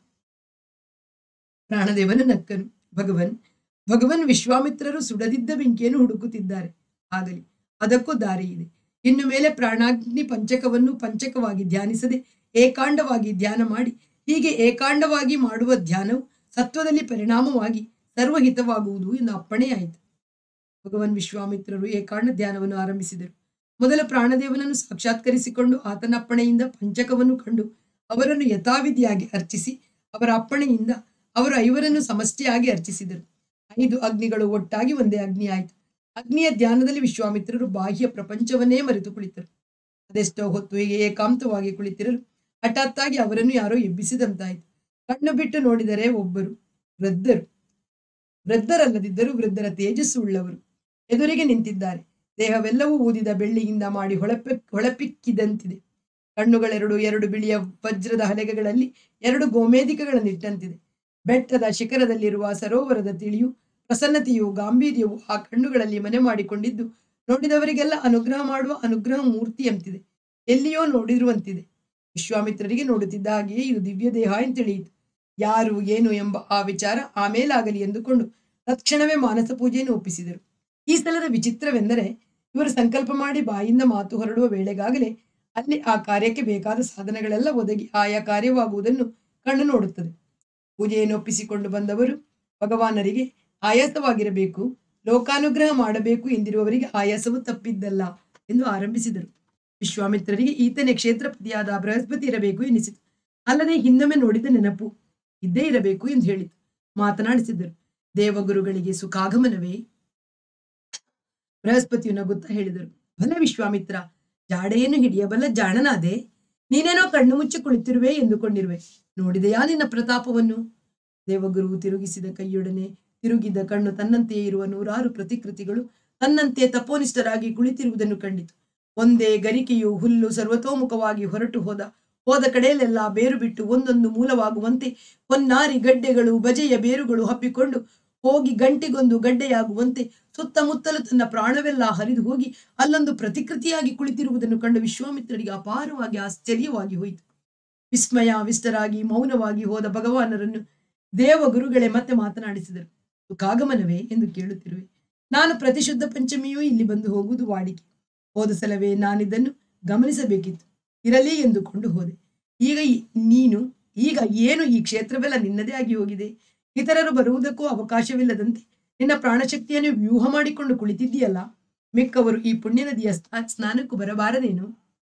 ಪ್ರಾಣದೇವನ ನಕ್ಕನು ಭಗವನ್ ಭಗವನ್ ವಿಶ್ವಾಮಿತ್ರರು ಸುಡದಿದ್ದ ಬೆಂಕಿಯನ್ನು ಹುಡುಕುತ್ತಿದ್ದಾರೆ ಆಗಲಿ ಅದಕ್ಕೂ ದಾರಿ ಇದೆ ಇನ್ನು ಮೇಲೆ ಪ್ರಾಣಾಗ್ನಿ ಪಂಚಕವನ್ನು ಪಂಚಕವಾಗಿ ಧ್ಯಾನಿಸದೆ ಏಕಾಂಡವಾಗಿ ಧ್ಯಾನ ಮಾಡಿ ಹೀಗೆ ಏಕಾಂಡವಾಗಿ ಮಾಡುವ ಧ್ಯಾನವು ಸತ್ವದಲ್ಲಿ ಪರಿಣಾಮವಾಗಿ ಸರ್ವಹಿತವಾಗುವುದು ಎಂದು ಅಪ್ಪಣೆಯಾಯಿತು ಭಗವನ್ ವಿಶ್ವಾಮಿತ್ರರು ಏಕಾಂಡ ಧ್ಯಾನವನ್ನು ಆರಂಭಿಸಿದರು ಮೊದಲ ಪ್ರಾಣದೇವನನ್ನು ಸಾಕ್ಷಾತ್ಕರಿಸಿಕೊಂಡು ಆತನ ಅಪ್ಪಣೆಯಿಂದ ಪಂಚಕವನ್ನು ಕಂಡು ಅವರನ್ನು ಯಥಾವಿಧಿಯಾಗಿ ಅರ್ಚಿಸಿ ಅವರ ಅಪ್ಪಣೆಯಿಂದ ಅವರು ಐವರನ್ನು ಸಮಷ್ಟಿಯಾಗಿ ಅರ್ಚಿಸಿದರು ಐದು ಅಗ್ನಿಗಳು ಒಟ್ಟಾಗಿ ಒಂದೇ ಅಗ್ನಿ ಆಯಿತು ಅಗ್ನಿಯ ಧ್ಯಾನದಲ್ಲಿ ವಿಶ್ವಾಮಿತ್ರರು ಬಾಹ್ಯ ಪ್ರಪಂಚವನ್ನೇ ಮರೆತು ಕುಳಿತರು ಅದೆಷ್ಟೋ ಹೊತ್ತು ಹೀಗೆ ಏಕಾಂತವಾಗಿ ಕುಳಿತಿರಲು ಹಠಾತ್ತಾಗಿ ಅವರನ್ನು ಯಾರೋ ಎಬ್ಬಿಸಿದಂತಾಯಿತು ಕಣ್ಣು ಬಿಟ್ಟು ನೋಡಿದರೆ ಒಬ್ಬರು ವೃದ್ಧರು ವೃದ್ಧರಲ್ಲದಿದ್ದರೂ ವೃದ್ಧರ ತೇಜಸ್ಸು ಉಳ್ಳವರು ಎದುರಿಗೆ ನಿಂತಿದ್ದಾರೆ ದೇಹವೆಲ್ಲವೂ ಊದಿದ ಬೆಳ್ಳಿಯಿಂದ ಮಾಡಿ ಹೊಳಪ ಹೊಳಪಿಕ್ಕಿದಂತಿದೆ ಕಣ್ಣುಗಳೆರಡು ಎರಡು ಬಿಳಿಯ ವಜ್ರದ ಹಲಗೆಗಳಲ್ಲಿ ಎರಡು ಗೋಮೇಧಿಕಗಳನ್ನಿಟ್ಟಂತಿದೆ ಬೆಟ್ಟದ ಶಿಖರದಲ್ಲಿರುವ ಸರೋವರದ ತಿಳಿಯು ಪ್ರಸನ್ನತೆಯು ಗಾಂಭೀರ್ಯವು ಆ ಕಣ್ಣುಗಳಲ್ಲಿ ಮನೆ ಮಾಡಿಕೊಂಡಿದ್ದು ನೋಡಿದವರಿಗೆಲ್ಲ ಅನುಗ್ರಹ ಮಾಡುವ ಅನುಗ್ರಹ ಮೂರ್ತಿಯಂತಿದೆ ಎಲ್ಲಿಯೋ ನೋಡಿರುವಂತಿದೆ ವಿಶ್ವಾಮಿತ್ರರಿಗೆ ನೋಡುತ್ತಿದ್ದ ಹಾಗೆಯೇ ಇದು ದಿವ್ಯ ದೇಹ ಎಂದು ತಿಳಿಯಿತು ಯಾರು ಏನು ಎಂಬ ಆ ವಿಚಾರ ಆಮೇಲಾಗಲಿ ಎಂದುಕೊಂಡು ತಕ್ಷಣವೇ ಮಾನಸ ಪೂಜೆಯನ್ನು ಒಪ್ಪಿಸಿದರು ಈ ಸ್ಥಳದ ವಿಚಿತ್ರವೆಂದರೆ ಇವರು ಸಂಕಲ್ಪ ಮಾಡಿ ಬಾಯಿಂದ ಮಾತು ಹೊರಡುವ ವೇಳೆಗಾಗಲೇ ಅಲ್ಲಿ ಆ ಕಾರ್ಯಕ್ಕೆ ಬೇಕಾದ ಸಾಧನಗಳೆಲ್ಲ ಒದಗಿ ಆಯಾ ಕಾರ್ಯವಾಗುವುದನ್ನು ಕಣ್ಣು ನೋಡುತ್ತದೆ ಪೂಜೆಯನ್ನು ಒಪ್ಪಿಸಿಕೊಂಡು ಬಂದವರು ಭಗವಾನರಿಗೆ ಆಯಾಸವಾಗಿರಬೇಕು ಲೋಕಾನುಗ್ರಹ ಮಾಡಬೇಕು ಎಂದಿರುವವರಿಗೆ ಆಯಾಸವು ತಪ್ಪಿದ್ದಲ್ಲ ಎಂದು ಆರಂಭಿಸಿದರು ವಿಶ್ವಾಮಿತ್ರರಿಗೆ ಈತನೇ ಕ್ಷೇತ್ರಪತಿಯಾದ ಬೃಹಸ್ಪತಿ ಇರಬೇಕು ಎನಿಸಿತು ಅಲ್ಲದೆ ಹಿಂದೊಮ್ಮೆ ನೋಡಿದ ನೆನಪು ಇದ್ದೇ ಇರಬೇಕು ಎಂದು ಹೇಳಿತು ಮಾತನಾಡಿಸಿದರು ದೇವಗುರುಗಳಿಗೆ ಸುಖಾಗಮನವೇ ಬೃಹಸ್ಪತಿಯು ನಗುತ್ತಾ ಹೇಳಿದರು ಭಲೆ ವಿಶ್ವಾಮಿತ್ರ ಜಾಡೆಯನ್ನು ಹಿಡಿಯಬಲ್ಲ ಜಾಣನಾದೆ ನೀನೇನೋ ಕಣ್ಣು ಮುಚ್ಚಿ ಕುಳಿತಿರುವೆ ಎಂದುಕೊಂಡಿರುವೆ ನೋಡಿದೆಯಾ ನಿನ್ನ ಪ್ರತಾಪವನ್ನು ದೇವಗುರು ತಿರುಗಿಸಿದ ಕೈಯೊಡನೆ ತಿರುಗಿದ ಕಣ್ಣು ತನ್ನಂತೆಯೇ ಇರುವ ನೂರಾರು ಪ್ರತಿಕೃತಿಗಳು ತನ್ನಂತೆ ತಪೋನಿಷ್ಠರಾಗಿ ಕುಳಿತಿರುವುದನ್ನು ಕಂಡಿತು ಒಂದೇ ಗರಿಕೆಯು ಹುಲ್ಲು ಸರ್ವತೋಮುಖವಾಗಿ ಹೊರಟು ಹೋದ ಹೋದ ಕಡೆಯಲ್ಲೆಲ್ಲ ಬೇರು ಬಿಟ್ಟು ಒಂದೊಂದು ಮೂಲವಾಗುವಂತೆ ಹೊನ್ನಾರಿ ಗಡ್ಡೆಗಳು ಬಜೆಯ ಬೇರುಗಳು ಹಬ್ಬಿಕೊಂಡು ಹೋಗಿ ಗಂಟೆಗೊಂದು ಗಡ್ಡೆಯಾಗುವಂತೆ ಸುತ್ತಮುತ್ತಲು ತನ್ನ ಪ್ರಾಣವೆಲ್ಲ ಹರಿದು ಹೋಗಿ ಅಲ್ಲೊಂದು ಪ್ರತಿಕೃತಿಯಾಗಿ ಕುಳಿತಿರುವುದನ್ನು ಕಂಡು ವಿಶ್ವಾಮಿತ್ರರಿಗೆ ಅಪಾರವಾಗಿ ಆಶ್ಚರ್ಯವಾಗಿ ಹೋಯಿತು ವಿಸ್ಮಯಾವಿಷ್ಟರಾಗಿ ಮೌನವಾಗಿ ಹೋದ ಭಗವಾನರನ್ನು ದೇವಗುರುಗಳೇ ಮತ್ತೆ ಮಾತನಾಡಿಸಿದರು ಕಾಗಮನವೇ ಎಂದು ಕೇಳುತ್ತಿರುವೆ ನಾನು ಪ್ರತಿಶುದ್ಧ ಪಂಚಮಿಯೂ ಇಲ್ಲಿ ಬಂದು ಹೋಗುವುದು ವಾಡಿಕೆ ಹೋದ ಸಲವೇ ನಾನಿದನ್ನು ಗಮನಿಸಬೇಕಿತ್ತು ಇರಲಿ ಎಂದುಕೊಂಡು ಹೋದೆ ಈಗ ಈ- ನೀನು ಈಗ ಏನು ಈ ಕ್ಷೇತ್ರವೆಲ್ಲ ನಿನ್ನದೇ ಆಗಿ ಹೋಗಿದೆ ಇತರರು ಬರುವುದಕ್ಕೂ ಅವಕಾಶವಿಲ್ಲದಂತೆ ನಿನ್ನ ಪ್ರಾಣಶಕ್ತಿಯನ್ನು ವ್ಯೂಹ ಮಾಡಿಕೊಂಡು ಕುಳಿತಿದ್ದೀಯಲ್ಲ ಮಿಕ್ಕವರು ಈ ಪುಣ್ಯ ನದಿಯ ಸ್ನಾ- ಸ್ನಾನಕ್ಕೂ ಬರಬಾರದೇನು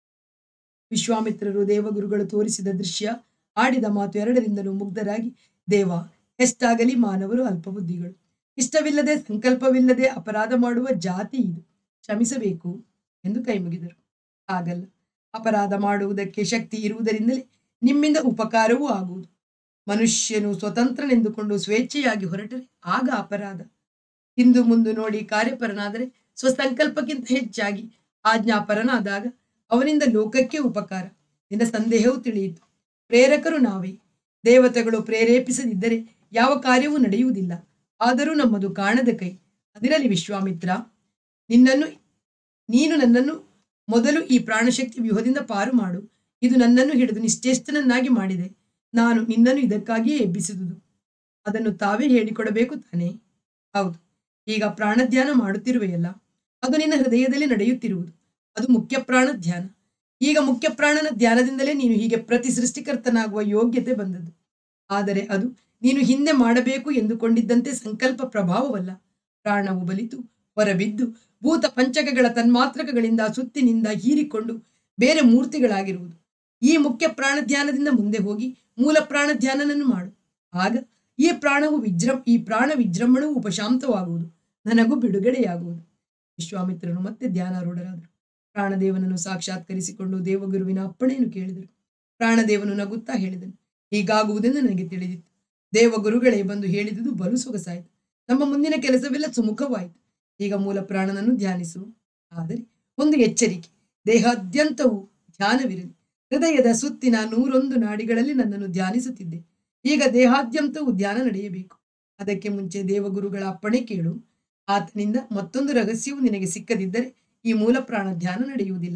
ವಿಶ್ವಾಮಿತ್ರರು ದೇವಗುರುಗಳು ತೋರಿಸಿದ ದೃಶ್ಯ ಆಡಿದ ಮಾತು ಎರಡರಿಂದಲೂ ಮುಗ್ಧರಾಗಿ ದೇವ ಎಷ್ಟಾಗಲಿ ಮಾನವರು ಅಲ್ಪಬುದ್ಧಿಗಳು ಇಷ್ಟವಿಲ್ಲದೆ ಸಂಕಲ್ಪವಿಲ್ಲದೆ ಅಪರಾಧ ಮಾಡುವ ಜಾತಿ ಇದು ಕ್ಷಮಿಸಬೇಕು ಎಂದು ಕೈಮುಗಿದರು ಹಾಗಲ್ಲ ಅಪರಾಧ ಮಾಡುವುದಕ್ಕೆ ಶಕ್ತಿ ಇರುವುದರಿಂದಲೇ ನಿಮ್ಮಿಂದ ಉಪಕಾರವೂ ಆಗುವುದು ಮನುಷ್ಯನು ಸ್ವತಂತ್ರನೆಂದುಕೊಂಡು ಸ್ವೇಚ್ಛೆಯಾಗಿ ಹೊರಟರೆ ಆಗ ಅಪರಾಧ ಹಿಂದು ಮುಂದು ನೋಡಿ ಕಾರ್ಯಪರನಾದರೆ ಸ್ವಸಂಕಲ್ಪಕ್ಕಿಂತ ಹೆಚ್ಚಾಗಿ ಆಜ್ಞಾಪರನಾದಾಗ ಅವನಿಂದ ಲೋಕಕ್ಕೆ ಉಪಕಾರ ನಿನ್ನ ಸಂದೇಹವು ತಿಳಿಯಿತು ಪ್ರೇರಕರು ನಾವೇ ದೇವತೆಗಳು ಪ್ರೇರೇಪಿಸದಿದ್ದರೆ ಯಾವ ಕಾರ್ಯವೂ ನಡೆಯುವುದಿಲ್ಲ ಆದರೂ ನಮ್ಮದು ಕಾಣದ ಕೈ ಅದಿರಲಿ ವಿಶ್ವಾಮಿತ್ರ ನಿನ್ನನ್ನು ನೀನು ನನ್ನನ್ನು ಮೊದಲು ಈ ಪ್ರಾಣಶಕ್ತಿ ವ್ಯೂಹದಿಂದ ಪಾರು ಮಾಡು ಇದು ನನ್ನನ್ನು ಹಿಡಿದು ನಿಶ್ಚೇಷ್ಟನನ್ನಾಗಿ ಮಾಡಿದೆ ನಾನು ನಿನ್ನನ್ನು ಇದಕ್ಕಾಗಿಯೇ ಎಬ್ಬಿಸಿದುದು ಅದನ್ನು ತಾವೇ ಹೇಳಿಕೊಡಬೇಕು ತಾನೇ ಹೌದು ಈಗ ಪ್ರಾಣಧ್ಯಾನ ಮಾಡುತ್ತಿರುವೆಯಲ್ಲ ಅದು ನಿನ್ನ ಹೃದಯದಲ್ಲಿ ನಡೆಯುತ್ತಿರುವುದು ಅದು ಮುಖ್ಯ ಪ್ರಾಣ ಧ್ಯಾನ ಈಗ ಮುಖ್ಯ ಪ್ರಾಣನ ಧ್ಯಾನದಿಂದಲೇ ನೀನು ಹೀಗೆ ಪ್ರತಿ ಸೃಷ್ಟಿಕರ್ತನಾಗುವ ಯೋಗ್ಯತೆ ಬಂದದ್ದು ಆದರೆ ಅದು ನೀನು ಹಿಂದೆ ಮಾಡಬೇಕು ಎಂದುಕೊಂಡಿದ್ದಂತೆ ಸಂಕಲ್ಪ ಪ್ರಭಾವವಲ್ಲ ಪ್ರಾಣವು ಬಲಿತು ಹೊರಬಿದ್ದು ಭೂತ ಪಂಚಕಗಳ ತನ್ಮಾತ್ರಕಗಳಿಂದ ಸುತ್ತಿನಿಂದ ಹೀರಿಕೊಂಡು ಬೇರೆ ಮೂರ್ತಿಗಳಾಗಿರುವುದು ಈ ಮುಖ್ಯ ಪ್ರಾಣ ಧ್ಯಾನದಿಂದ ಮುಂದೆ ಹೋಗಿ ಮೂಲ ಪ್ರಾಣ ಧ್ಯಾನನನ್ನು ಮಾಡು ಆಗ ಈ ಪ್ರಾಣವು ವಿಜೃಂ ಈ ಪ್ರಾಣ ವಿಜೃಂಭಣವು ಉಪಶಾಂತವಾಗುವುದು ನನಗೂ ಬಿಡುಗಡೆಯಾಗುವುದು ವಿಶ್ವಾಮಿತ್ರನು ಮತ್ತೆ ಧ್ಯಾನಾರೂಢರಾದರು ಪ್ರಾಣದೇವನನ್ನು ಸಾಕ್ಷಾತ್ಕರಿಸಿಕೊಂಡು ದೇವಗುರುವಿನ ಅಪ್ಪಣೆಯನ್ನು ಕೇಳಿದರು ಪ್ರಾಣದೇವನು ನಗುತ್ತಾ ಹೇಳಿದನು ಹೀಗಾಗುವುದೆಂದು ನನಗೆ ತಿಳಿದಿತ್ತು ದೇವಗುರುಗಳೇ ಬಂದು ಹೇಳಿದುದು ಬಲು ಸೊಗಸಾಯಿತು ನಮ್ಮ ಮುಂದಿನ ಕೆಲಸವೆಲ್ಲ ಸುಮುಖವಾಯಿತು ಈಗ ಮೂಲ ಪ್ರಾಣನನ್ನು ಧ್ಯಾನಿಸು ಆದರೆ ಒಂದು ಎಚ್ಚರಿಕೆ ದೇಹಾದ್ಯಂತವೂ ಧ್ಯಾನವಿರಲಿ ಹೃದಯದ ಸುತ್ತಿನ ನೂರೊಂದು ನಾಡಿಗಳಲ್ಲಿ ನನ್ನನ್ನು ಧ್ಯಾನಿಸುತ್ತಿದ್ದೆ ಈಗ ದೇಹಾದ್ಯಂತವೂ ಧ್ಯಾನ ನಡೆಯಬೇಕು ಅದಕ್ಕೆ ಮುಂಚೆ ದೇವಗುರುಗಳ ಅಪ್ಪಣೆ ಕೇಳು ಆತನಿಂದ ಮತ್ತೊಂದು ರಹಸ್ಯವು ನಿನಗೆ ಸಿಕ್ಕದಿದ್ದರೆ ಈ ಮೂಲ ಪ್ರಾಣ ಧ್ಯಾನ ನಡೆಯುವುದಿಲ್ಲ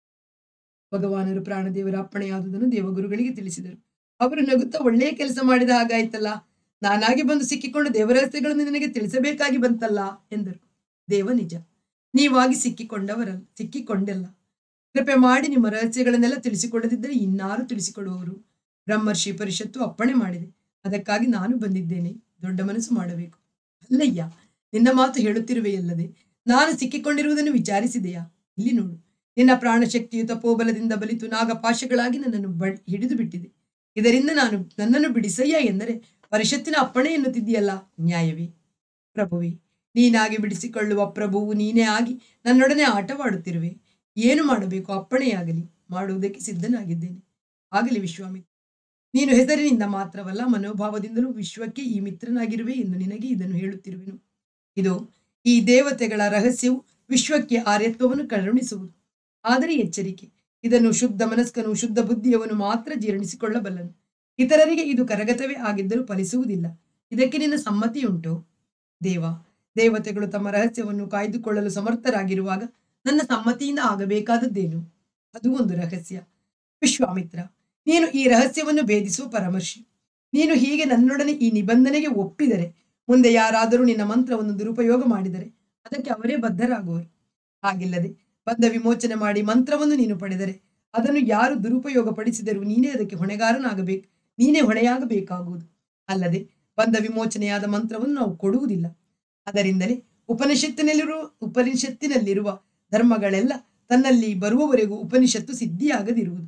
ಭಗವಾನರು ಪ್ರಾಣದೇವರ ಅಪ್ಪಣೆಯಾದುದನ್ನು ದೇವಗುರುಗಳಿಗೆ ತಿಳಿಸಿದರು ಅವರು ನಗುತ್ತಾ ಒಳ್ಳೆಯ ಕೆಲಸ ಮಾಡಿದ ಹಾಗಾಯ್ತಲ್ಲ ನಾನಾಗಿ ಬಂದು ಸಿಕ್ಕಿಕೊಂಡು ದೇವರಹಸ್ಯಗಳನ್ನು ನಿನಗೆ ತಿಳಿಸಬೇಕಾಗಿ ಬಂತಲ್ಲ ಎಂದರು ದೇವ ನಿಜ ನೀವಾಗಿ ಸಿಕ್ಕಿಕೊಂಡವರಲ್ಲ ಸಿಕ್ಕಿಕೊಂಡೆಲ್ಲ ಕೃಪೆ ಮಾಡಿ ನಿಮ್ಮ ರಹಸ್ಯಗಳನ್ನೆಲ್ಲ ತಿಳಿಸಿಕೊಡದಿದ್ದರೆ ಇನ್ನಾರು ತಿಳಿಸಿಕೊಡುವವರು ಬ್ರಹ್ಮರ್ಷಿ ಪರಿಷತ್ತು ಅಪ್ಪಣೆ ಮಾಡಿದೆ ಅದಕ್ಕಾಗಿ ನಾನು ಬಂದಿದ್ದೇನೆ ದೊಡ್ಡ ಮನಸ್ಸು ಮಾಡಬೇಕು ಅಲ್ಲಯ್ಯ ನಿನ್ನ ಮಾತು ಹೇಳುತ್ತಿರುವೆಯಲ್ಲದೆ ನಾನು ಸಿಕ್ಕಿಕೊಂಡಿರುವುದನ್ನು ವಿಚಾರಿಸಿದೆಯಾ ಇಲ್ಲಿ ನೋಡು ನಿನ್ನ ಪ್ರಾಣಶಕ್ತಿಯು ತಪೋಬಲದಿಂದ ಬಲಿತು ನಾಗಪಾಶಗಳಾಗಿ ನನ್ನನ್ನು ಬ ಹಿಡಿದು ಬಿಟ್ಟಿದೆ ಇದರಿಂದ ನಾನು ನನ್ನನ್ನು ಬಿಡಿಸಯ್ಯ ಎಂದರೆ ಪರಿಷತ್ತಿನ ಅಪ್ಪಣೆ ಎನ್ನುತ್ತಿದ್ದೀಯಲ್ಲ ನ್ಯಾಯವೇ ಪ್ರಭುವೆ ನೀನಾಗಿ ಬಿಡಿಸಿಕೊಳ್ಳುವ ಪ್ರಭುವು ನೀನೇ ಆಗಿ ನನ್ನೊಡನೆ ಆಟವಾಡುತ್ತಿರುವೆ ಏನು ಮಾಡಬೇಕು ಅಪ್ಪಣೆಯಾಗಲಿ ಮಾಡುವುದಕ್ಕೆ ಸಿದ್ಧನಾಗಿದ್ದೇನೆ ಆಗಲಿ ವಿಶ್ವಾಮಿತ್ರ ನೀನು ಹೆಸರಿನಿಂದ ಮಾತ್ರವಲ್ಲ ಮನೋಭಾವದಿಂದಲೂ ವಿಶ್ವಕ್ಕೆ ಈ ಮಿತ್ರನಾಗಿರುವೆ ಎಂದು ನಿನಗೆ ಇದನ್ನು ಹೇಳುತ್ತಿರುವೆನು ಇದು ಈ ದೇವತೆಗಳ ರಹಸ್ಯವು ವಿಶ್ವಕ್ಕೆ ಆರ್ಯತ್ವವನ್ನು ಕರುಣಿಸುವುದು ಆದರೆ ಎಚ್ಚರಿಕೆ ಇದನ್ನು ಶುದ್ಧ ಮನಸ್ಕನು ಶುದ್ಧ ಬುದ್ಧಿಯವನು ಮಾತ್ರ ಜೀರ್ಣಿಸಿಕೊಳ್ಳಬಲ್ಲನು ಇತರರಿಗೆ ಇದು ಕರಗತವೇ ಆಗಿದ್ದರೂ ಫಲಿಸುವುದಿಲ್ಲ ಇದಕ್ಕೆ ನಿನ್ನ ಸಮ್ಮತಿಯುಂಟು ದೇವ ದೇವತೆಗಳು ತಮ್ಮ ರಹಸ್ಯವನ್ನು ಕಾಯ್ದುಕೊಳ್ಳಲು ಸಮರ್ಥರಾಗಿರುವಾಗ ನನ್ನ ಸಮ್ಮತಿಯಿಂದ ಆಗಬೇಕಾದದ್ದೇನು ಅದು ಒಂದು ರಹಸ್ಯ ವಿಶ್ವಾಮಿತ್ರ ನೀನು ಈ ರಹಸ್ಯವನ್ನು ಭೇದಿಸುವ ಪರಮರ್ಶಿ ನೀನು ಹೀಗೆ ನನ್ನೊಡನೆ ಈ ನಿಬಂಧನೆಗೆ ಒಪ್ಪಿದರೆ ಮುಂದೆ ಯಾರಾದರೂ ನಿನ್ನ ಮಂತ್ರವನ್ನು ದುರುಪಯೋಗ ಮಾಡಿದರೆ ಅದಕ್ಕೆ ಅವರೇ ಬದ್ಧರಾಗುವರು ಹಾಗಿಲ್ಲದೆ ಬಂಧ ವಿಮೋಚನೆ ಮಾಡಿ ಮಂತ್ರವನ್ನು ನೀನು ಪಡೆದರೆ ಅದನ್ನು ಯಾರು ದುರುಪಯೋಗ ಪಡಿಸಿದರೂ ನೀನೇ ಅದಕ್ಕೆ ಹೊಣೆಗಾರನಾಗಬೇಕು ನೀನೇ ಹೊಣೆಯಾಗಬೇಕಾಗುವುದು ಅಲ್ಲದೆ ಬಂಧ ವಿಮೋಚನೆಯಾದ ಮಂತ್ರವನ್ನು ನಾವು ಕೊಡುವುದಿಲ್ಲ ಅದರಿಂದಲೇ ಉಪನಿಷತ್ತಿನಲ್ಲಿರುವ ಉಪನಿಷತ್ತಿನಲ್ಲಿರುವ ಧರ್ಮಗಳೆಲ್ಲ ತನ್ನಲ್ಲಿ ಬರುವವರೆಗೂ ಉಪನಿಷತ್ತು ಸಿದ್ಧಿಯಾಗದಿರುವುದು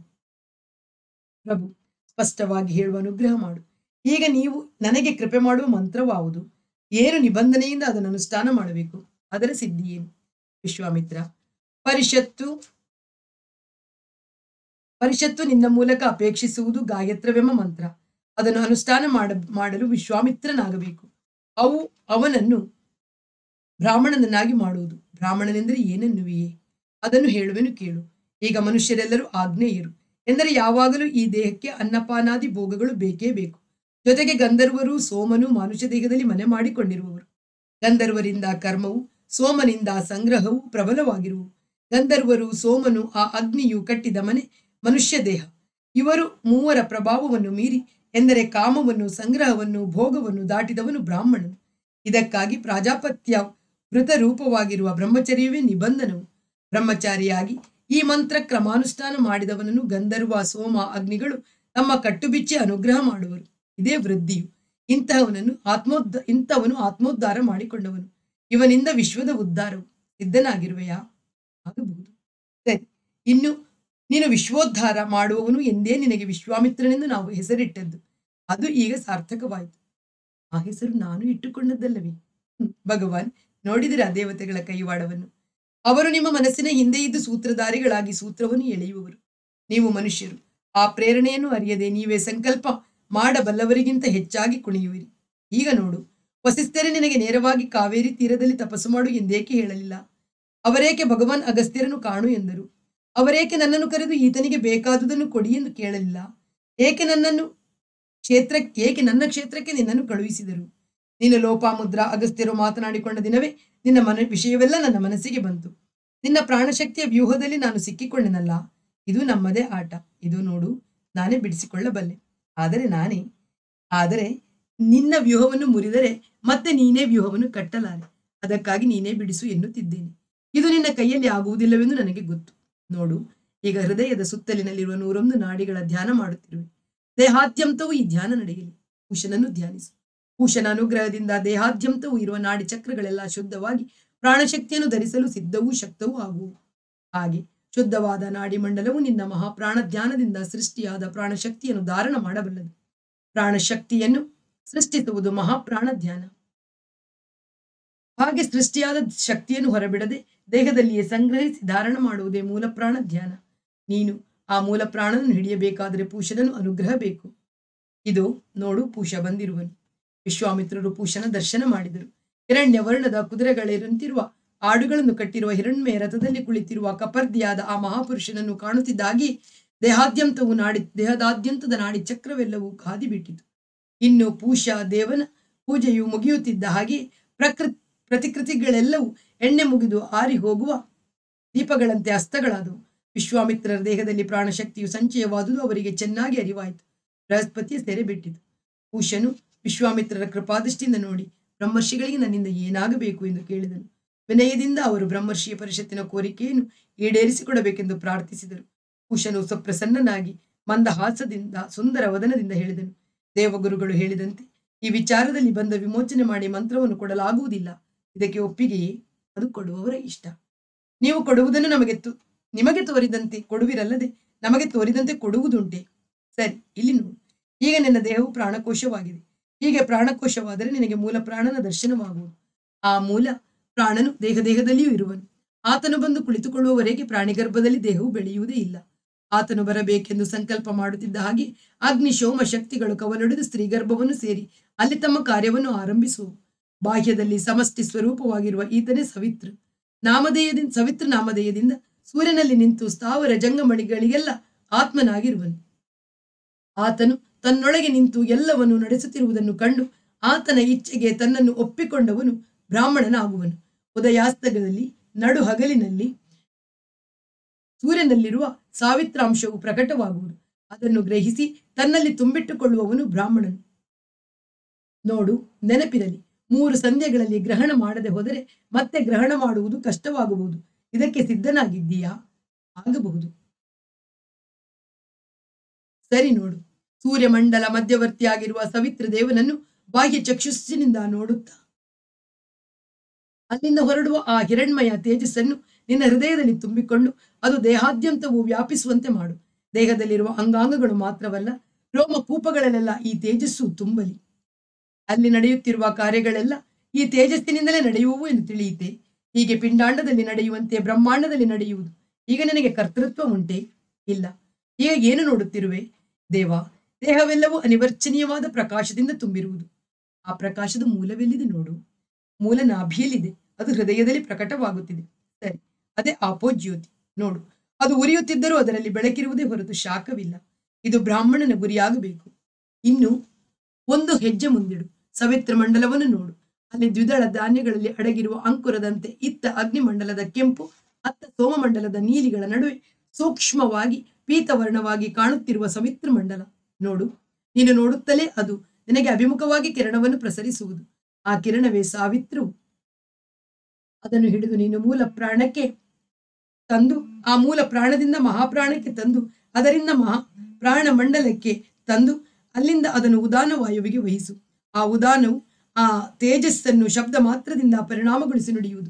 ಪ್ರಭು ಸ್ಪಷ್ಟವಾಗಿ ಹೇಳುವ ಅನುಗ್ರಹ ಮಾಡು ಈಗ ನೀವು ನನಗೆ ಕೃಪೆ ಮಾಡುವ ಮಂತ್ರವಾವುದು ಏನು ನಿಬಂಧನೆಯಿಂದ ಅದನ್ನು ಅನುಷ್ಠಾನ ಮಾಡಬೇಕು ಅದರ ಸಿದ್ಧಿ ಏನು ವಿಶ್ವಾಮಿತ್ರ ಪರಿಷತ್ತು ಪರಿಷತ್ತು ನಿನ್ನ ಮೂಲಕ ಅಪೇಕ್ಷಿಸುವುದು ಗಾಯತ್ರವೆಂಬ ಮಂತ್ರ ಅದನ್ನು ಅನುಷ್ಠಾನ ಮಾಡ ಮಾಡಲು ವಿಶ್ವಾಮಿತ್ರನಾಗಬೇಕು ಅವು ಅವನನ್ನು ಬ್ರಾಹ್ಮಣನನ್ನಾಗಿ ಮಾಡುವುದು ಬ್ರಾಹ್ಮಣನೆಂದರೆ ಏನನ್ನುವಿಯೇ ಅದನ್ನು ಹೇಳುವೆನು ಕೇಳು ಈಗ ಮನುಷ್ಯರೆಲ್ಲರೂ ಆಗ್ನೇಯರು ಎಂದರೆ ಯಾವಾಗಲೂ ಈ ದೇಹಕ್ಕೆ ಅನ್ನಪಾನಾದಿ ಭೋಗಗಳು ಬೇಕೇ ಬೇಕು ಜೊತೆಗೆ ಗಂಧರ್ವರು ಸೋಮನು ಮನುಷ್ಯ ದೇಹದಲ್ಲಿ ಮನೆ ಮಾಡಿಕೊಂಡಿರುವವರು ಗಂಧರ್ವರಿಂದ ಕರ್ಮವು ಸೋಮನಿಂದ ಸಂಗ್ರಹವು ಪ್ರಬಲವಾಗಿರುವು ಗಂಧರ್ವರು ಸೋಮನು ಆ ಅಗ್ನಿಯು ಕಟ್ಟಿದ ಮನೆ ಮನುಷ್ಯ ದೇಹ ಇವರು ಮೂವರ ಪ್ರಭಾವವನ್ನು ಮೀರಿ ಎಂದರೆ ಕಾಮವನ್ನು ಸಂಗ್ರಹವನ್ನು ಭೋಗವನ್ನು ದಾಟಿದವನು ಬ್ರಾಹ್ಮಣನು ಇದಕ್ಕಾಗಿ ಪ್ರಾಜಾಪತ್ಯ ವೃತ ರೂಪವಾಗಿರುವ ಬ್ರಹ್ಮಚರ್ಯವೇ ನಿಬಂಧನವು ಬ್ರಹ್ಮಚಾರಿಯಾಗಿ ಈ ಮಂತ್ರ ಕ್ರಮಾನುಷ್ಠಾನ ಮಾಡಿದವನನ್ನು ಗಂಧರ್ವ ಸೋಮ ಅಗ್ನಿಗಳು ತಮ್ಮ ಕಟ್ಟುಬಿಚ್ಚಿ ಅನುಗ್ರಹ ಮಾಡುವರು ಇದೇ ವೃದ್ಧಿಯು ಇಂತಹವನನ್ನು ಆತ್ಮೋದ್ಧ ಇಂಥವನು ಆತ್ಮೋದ್ಧಾರ ಮಾಡಿಕೊಂಡವನು ಇವನಿಂದ ವಿಶ್ವದ ಉದ್ಧಾರವು ಸಿದ್ಧನಾಗಿರುವೆಯಾ ಆಗಬಹುದು ಸರಿ ಇನ್ನು ನೀನು ವಿಶ್ವೋದ್ಧಾರ ಮಾಡುವವನು ಎಂದೇ ನಿನಗೆ ವಿಶ್ವಾಮಿತ್ರನೆಂದು ನಾವು ಹೆಸರಿಟ್ಟದ್ದು ಅದು ಈಗ ಸಾರ್ಥಕವಾಯಿತು ಆ ಹೆಸರು ನಾನು ಇಟ್ಟುಕೊಂಡದ್ದಲ್ಲವೇ ಹ್ಮ್, ಭಗವಾನ್ ನೋಡಿದಿರ ಆ ದೇವತೆಗಳ ಕೈವಾಡವನ್ನು ಅವರು ನಿಮ್ಮ ಮನಸ್ಸಿನ ಹಿಂದೆ ಇದ್ದು ಸೂತ್ರಧಾರಿಗಳಾಗಿ ಸೂತ್ರವನ್ನು ಎಳೆಯುವವರು ನೀವು ಮನುಷ್ಯರು ಆ ಪ್ರೇರಣೆಯನ್ನು ಅರಿಯದೆ ನೀವೇ ಸಂಕಲ್ಪ ಮಾಡಬಲ್ಲವರಿಗಿಂತ ಹೆಚ್ಚಾಗಿ ಕುಣಿಯುವಿರಿ ಈಗ ನೋಡು ವಸಿಷ್ಠರೇ ನಿನಗೆ ನೇರವಾಗಿ ಕಾವೇರಿ ತೀರದಲ್ಲಿ ತಪಸ್ಸು ಮಾಡು ಎಂದೇಕೆ ಹೇಳಲಿಲ್ಲ ಅವರೇಕೆ ಭಗವಾನ್ ಅಗಸ್ತ್ಯರನ್ನು ಕಾಣು ಎಂದರು ಅವರೇಕೆ ನನ್ನನ್ನು ಕರೆದು ಈತನಿಗೆ ಬೇಕಾದುದನ್ನು ಕೊಡಿ ಎಂದು ಕೇಳಲಿಲ್ಲ ಏಕೆ ನನ್ನನ್ನು ಕ್ಷೇತ್ರ ಏಕೆ ನನ್ನ ಕ್ಷೇತ್ರಕ್ಕೆ ನಿನ್ನನ್ನು ಕಳುಹಿಸಿದರು ನೀನು ಲೋಪಾಮುದ್ರಾ ಅಗಸ್ತ್ಯರು ಮಾತನಾಡಿಕೊಂಡ ದಿನವೇ ನಿನ್ನ ಮನ ವಿಷಯವೆಲ್ಲ ನನ್ನ ಮನಸ್ಸಿಗೆ ಬಂತು ನಿನ್ನ ಪ್ರಾಣಶಕ್ತಿಯ ವ್ಯೂಹದಲ್ಲಿ ನಾನು ಸಿಕ್ಕಿಕೊಂಡೆನಲ್ಲ ಇದು ನಮ್ಮದೇ ಆಟ ಇದು ನೋಡು ನಾನೇ ಬಿಡಿಸಿಕೊಳ್ಳಬಲ್ಲೆ ಆದರೆ ನಾನೇ ಆದರೆ ನಿನ್ನ ವ್ಯೂಹವನ್ನು ಮುರಿದರೆ ಮತ್ತೆ ನೀನೇ ವ್ಯೂಹವನ್ನು ಕಟ್ಟಲಾರೆ ಅದಕ್ಕಾಗಿ ನೀನೇ ಬಿಡಿಸು ಎನ್ನುತ್ತಿದ್ದೇನೆ ಇದು ನಿನ್ನ ಕೈಯಲ್ಲಿ ಆಗುವುದಿಲ್ಲವೆಂದು ನನಗೆ ಗೊತ್ತು ನೋಡು ಈಗ ಹೃದಯದ ಸುತ್ತಲಿನಲ್ಲಿರುವ ನೂರೊಂದು ನಾಡಿಗಳ ಧ್ಯಾನ ಮಾಡುತ್ತಿರುವೆ ದೇಹಾದ್ಯಂತವೂ ಈ ಧ್ಯಾನ ನಡೆಯಲಿ ಕುಶನನ್ನು ಧ್ಯಾನಿಸು ಕುಶನ ಅನುಗ್ರಹದಿಂದ ದೇಹಾದ್ಯಂತವೂ ಇರುವ ನಾಡಿ ಚಕ್ರಗಳೆಲ್ಲ ಶುದ್ಧವಾಗಿ ಪ್ರಾಣಶಕ್ತಿಯನ್ನು ಧರಿಸಲು ಸಿದ್ಧವೂ ಶಕ್ತವೂ ಆಗುವು ಹಾಗೆ ಶುದ್ಧವಾದ ನಾಡಿ ಮಂಡಲವು ನಿನ್ನ ಮಹಾಪ್ರಾಣ ಧ್ಯಾನದಿಂದ ಸೃಷ್ಟಿಯಾದ ಪ್ರಾಣಶಕ್ತಿಯನ್ನು ಧಾರಣ ಮಾಡಬಲ್ಲದು ಪ್ರಾಣಶಕ್ತಿಯನ್ನು ಸೃಷ್ಟಿಸುವುದು ಮಹಾಪ್ರಾಣ ಧ್ಯಾನ ಹಾಗೆ ಸೃಷ್ಟಿಯಾದ ಶಕ್ತಿಯನ್ನು ಹೊರಬಿಡದೆ ದೇಹದಲ್ಲಿಯೇ ಸಂಗ್ರಹಿಸಿ ಧಾರಣ ಮಾಡುವುದೇ ಮೂಲ ಪ್ರಾಣ ಧ್ಯಾನ ನೀನು ಆ ಮೂಲ ಪ್ರಾಣನನ್ನು ಹಿಡಿಯಬೇಕಾದರೆ ಪೂಷನನು ಅನುಗ್ರಹ ಬೇಕು ಇದು ನೋಡು ಪೂಷ ಬಂದಿರುವನು ವಿಶ್ವಾಮಿತ್ರರು ಪೂಷನ ದರ್ಶನ ಮಾಡಿದರು ಹಿರಣ್ಯ ವರ್ಣದ ಕುದುರೆಗಳಿರಂತಿರುವ ಆಡುಗಳನ್ನು ಕಟ್ಟಿರುವ ಹಿರಣ್ಮೆಯ ರಥದಲ್ಲಿ ಕುಳಿತಿರುವ ಕಪರ್ದಿಯಾದ ಆ ಮಹಾಪುರುಷನನ್ನು ಕಾಣುತ್ತಿದ್ದಾಗಿ ದೇಹಾದ್ಯಂತವು ನಾಡಿ ದೇಹದಾದ್ಯಂತದ ನಾಡಿ ಚಕ್ರವೆಲ್ಲವೂ ಕಾದಿಬಿಟ್ಟಿತು ಇನ್ನು ಪೂಷ ದೇವನ ಪೂಜೆಯು ಮುಗಿಯುತ್ತಿದ್ದ ಹಾಗೆ ಪ್ರಕೃತಿ ಪ್ರತಿಕೃತಿಗಳೆಲ್ಲವೂ ಎಣ್ಣೆ ಮುಗಿದು ಆರಿ ಹೋಗುವ ದೀಪಗಳಂತೆ ಅಸ್ತಗಳಾದವು ವಿಶ್ವಾಮಿತ್ರರ ದೇಹದಲ್ಲಿ ಪ್ರಾಣಶಕ್ತಿಯು ಸಂಚಯವಾದುದು ಅವರಿಗೆ ಚೆನ್ನಾಗಿ ಅರಿವಾಯಿತು ಬೃಹಸ್ಪತಿಯ ಸೆರೆ ಬಿಟ್ಟಿತು ಪೂಷನು ವಿಶ್ವಾಮಿತ್ರರ ಕೃಪಾದೃಷ್ಟಿಯಿಂದ ನೋಡಿ ಬ್ರಹ್ಮರ್ಷಿಗಳಿಗೆ ನನ್ನಿಂದ ಏನಾಗಬೇಕು ಎಂದು ಕೇಳಿದನು ವಿನಯದಿಂದ ಅವರು ಬ್ರಹ್ಮರ್ಷಿಯ ಪರಿಷತ್ತಿನ ಕೋರಿಕೆಯನ್ನು ಈಡೇರಿಸಿಕೊಡಬೇಕೆಂದು ಪ್ರಾರ್ಥಿಸಿದರು ಕುಶನು ಸುಪ್ರಸನ್ನನಾಗಿ ಮಂದಹಾಸದಿಂದ ಸುಂದರ ವದನದಿಂದ ಹೇಳಿದನು ದೇವಗುರುಗಳು ಹೇಳಿದಂತೆ ಈ ವಿಚಾರದಲ್ಲಿ ಬಂದ ವಿಮೋಚನೆ ಮಾಡಿ ಮಂತ್ರವನ್ನು ಕೊಡಲಾಗುವುದಿಲ್ಲ ಇದಕ್ಕೆ ಒಪ್ಪಿಗೆಯೇ ಅದು ಕೊಡುವವರ ಇಷ್ಟ ನೀವು ಕೊಡುವುದನ್ನು ನಮಗೆ ತು ನಿಮಗೆ ತೋರಿದಂತೆ ಕೊಡುವಿರಲ್ಲದೆ ನಮಗೆ ತೋರಿದಂತೆ ಕೊಡುವುದುಂಟೆ ಸರಿ ಇಲ್ಲಿ ನೋಡು ಈಗ ನಿನ್ನ ದೇಹವು ಪ್ರಾಣಕೋಶವಾಗಿದೆ ಹೀಗೆ ಪ್ರಾಣಕೋಶವಾದರೆ ನಿನಗೆ ಮೂಲ ಪ್ರಾಣನ ದರ್ಶನವಾಗುವುದು ಆ ಮೂಲ ಪ್ರಾಣನು ದೇಹ ದೇಹದಲ್ಲಿಯೂ ಇರುವನು ಆತನು ಬಂದು ಕುಳಿತುಕೊಳ್ಳುವವರೆಗೆ ಪ್ರಾಣಿ ಗರ್ಭದಲ್ಲಿ ದೇಹವು ಬೆಳೆಯುವುದೇ ಇಲ್ಲ ಆತನು ಬರಬೇಕೆಂದು ಸಂಕಲ್ಪ ಮಾಡುತ್ತಿದ್ದ ಹಾಗೆ ಅಗ್ನಿ ಶೋಮ ಶಕ್ತಿಗಳು ಕವಲೊಡೆದು ಸ್ತ್ರೀ ಗರ್ಭವನ್ನು ಸೇರಿ ಅಲ್ಲಿ ತಮ್ಮ ಕಾರ್ಯವನ್ನು ಆರಂಭಿಸುವು ಬಾಹ್ಯದಲ್ಲಿ ಸಮಷ್ಟಿ ಸ್ವರೂಪವಾಗಿರುವ ಈತನೇ ಸವಿತ್ರ ನಾಮಧೇಯದಿಂದ ಸವಿತ್ರ ನಾಮಧೇಯದಿಂದ ಸೂರ್ಯನಲ್ಲಿ ನಿಂತು ಸ್ಥಾವರ ಜಂಗಮಣಿಗಳಿಗೆಲ್ಲ ಆತ್ಮನಾಗಿರುವನು ಆತನು ತನ್ನೊಳಗೆ ನಿಂತು ಎಲ್ಲವನ್ನು ನಡೆಸುತ್ತಿರುವುದನ್ನು ಕಂಡು ಆತನ ಇಚ್ಛೆಗೆ ತನ್ನನ್ನು ಒಪ್ಪಿಕೊಂಡವನು ಬ್ರಾಹ್ಮಣನಾಗುವನು ಉದಯಾಸ್ತಗಳಲ್ಲಿ ನಡು ಹಗಲಿನಲ್ಲಿ ಸೂರ್ಯನಲ್ಲಿರುವ ಸಾವಿತ್ರಾಂಶವು ಪ್ರಕಟವಾಗುವುದು ಅದನ್ನು ಗ್ರಹಿಸಿ ತನ್ನಲ್ಲಿ ತುಂಬಿಟ್ಟುಕೊಳ್ಳುವವನು ಬ್ರಾಹ್ಮಣನು ನೋಡು ನೆನಪಿರಲಿ ಮೂರು ಸಂಧ್ಯೆಗಳಲ್ಲಿ ಗ್ರಹಣ ಮಾಡದೆ ಹೋದರೆ ಮತ್ತೆ ಗ್ರಹಣ ಮಾಡುವುದು ಕಷ್ಟವಾಗಬಹುದು ಇದಕ್ಕೆ ಸಿದ್ಧನಾಗಿದ್ದೀಯಾ ಆಗಬಹುದು ಸರಿ ನೋಡು ಸೂರ್ಯಮಂಡಲ ಮಧ್ಯವರ್ತಿಯಾಗಿರುವ ಸವಿತ್ರ ದೇವನನ್ನು ಬಾಹ್ಯ ಚಕ್ಷುಸ್ಸಿನಿಂದ ನೋಡುತ್ತಾ ಅಲ್ಲಿಂದ ಹೊರಡುವ ಆ ಹಿರಣ್ಮಯ ತೇಜಸ್ಸನ್ನು ನಿನ್ನ ಹೃದಯದಲ್ಲಿ ತುಂಬಿಕೊಂಡು ಅದು ದೇಹಾದ್ಯಂತವೂ ವ್ಯಾಪಿಸುವಂತೆ ಮಾಡು ದೇಹದಲ್ಲಿರುವ ಅಂಗಾಂಗಗಳು ಮಾತ್ರವಲ್ಲ ರೋಮ ಕೂಪಗಳಲ್ಲೆಲ್ಲ ಈ ತೇಜಸ್ಸು ತುಂಬಲಿ ಅಲ್ಲಿ ನಡೆಯುತ್ತಿರುವ ಕಾರ್ಯಗಳೆಲ್ಲ ಈ ತೇಜಸ್ಸಿನಿಂದಲೇ ನಡೆಯುವವು ಎಂದು ತಿಳಿಯಿತೆ ಹೀಗೆ ಪಿಂಡಾಂಡದಲ್ಲಿ ನಡೆಯುವಂತೆ ಬ್ರಹ್ಮಾಂಡದಲ್ಲಿ ನಡೆಯುವುದು ಈಗ ನಿನಗೆ ಕರ್ತೃತ್ವ ಉಂಟೆ ಇಲ್ಲ ಈಗ ಏನು ನೋಡುತ್ತಿರುವೆ ದೇವ ದೇಹವೆಲ್ಲವೂ ಅನಿವರ್ಚನೀಯವಾದ ಪ್ರಕಾಶದಿಂದ ತುಂಬಿರುವುದು ಆ ಪ್ರಕಾಶದ ಮೂಲವೆಲ್ಲಿದೆ ನೋಡು ಮೂಲ ನಾಭಿಯಲ್ಲಿದೆ ಅದು ಹೃದಯದಲ್ಲಿ ಪ್ರಕಟವಾಗುತ್ತಿದೆ ಸರಿ ಅದೇ ಆಪೋಜ್ಯೋತಿ ನೋಡು ಅದು ಉರಿಯುತ್ತಿದ್ದರೂ ಅದರಲ್ಲಿ ಬೆಳಕಿರುವುದೇ ಹೊರತು ಶಾಖವಿಲ್ಲ ಇದು ಬ್ರಾಹ್ಮಣನ ಗುರಿಯಾಗಬೇಕು ಇನ್ನು ಒಂದು ಹೆಜ್ಜೆ ಮುಂದಿಡು ಸವಿತ್ರ ಮಂಡಲವನ್ನು ನೋಡು ಅಲ್ಲಿ ದ್ವಿದಳ ಧಾನ್ಯಗಳಲ್ಲಿ ಅಡಗಿರುವ ಅಂಕುರದಂತೆ ಇತ್ತ ಅಗ್ನಿಮಂಡಲದ ಕೆಂಪು ಅತ್ತ ಸೋಮಮಂಡಲದ ನೀಲಿಗಳ ನಡುವೆ ಸೂಕ್ಷ್ಮವಾಗಿ ಪೀತವರ್ಣವಾಗಿ ಕಾಣುತ್ತಿರುವ ಸವಿತ್ರ ಮಂಡಲ ನೋಡು ನೀನು ನೋಡುತ್ತಲೇ ಅದು ನಿನಗೆ ಅಭಿಮುಖವಾಗಿ ಕಿರಣವನ್ನು ಪ್ರಸರಿಸುವುದು ಆ ಕಿರಣವೇ ಸಾವಿತ್ರವು ಅದನ್ನು ಹಿಡಿದು ನೀನು ಮೂಲ ಪ್ರಾಣಕ್ಕೆ ತಂದು ಆ ಮೂಲ ಪ್ರಾಣದಿಂದ ಮಹಾಪ್ರಾಣಕ್ಕೆ ತಂದು ಅದರಿಂದ ಮಹಾ ಪ್ರಾಣ ಮಂಡಲಕ್ಕೆ ತಂದು ಅಲ್ಲಿಂದ ಅದನ್ನು ಉದಾನ ವಾಯುವಿಗೆ ವಹಿಸು ಆ ಉದಾನವು ಆ ತೇಜಸ್ಸನ್ನು ಶಬ್ದ ಮಾತ್ರದಿಂದ ಪರಿಣಾಮಗೊಳಿಸಿ ನುಡಿಯುವುದು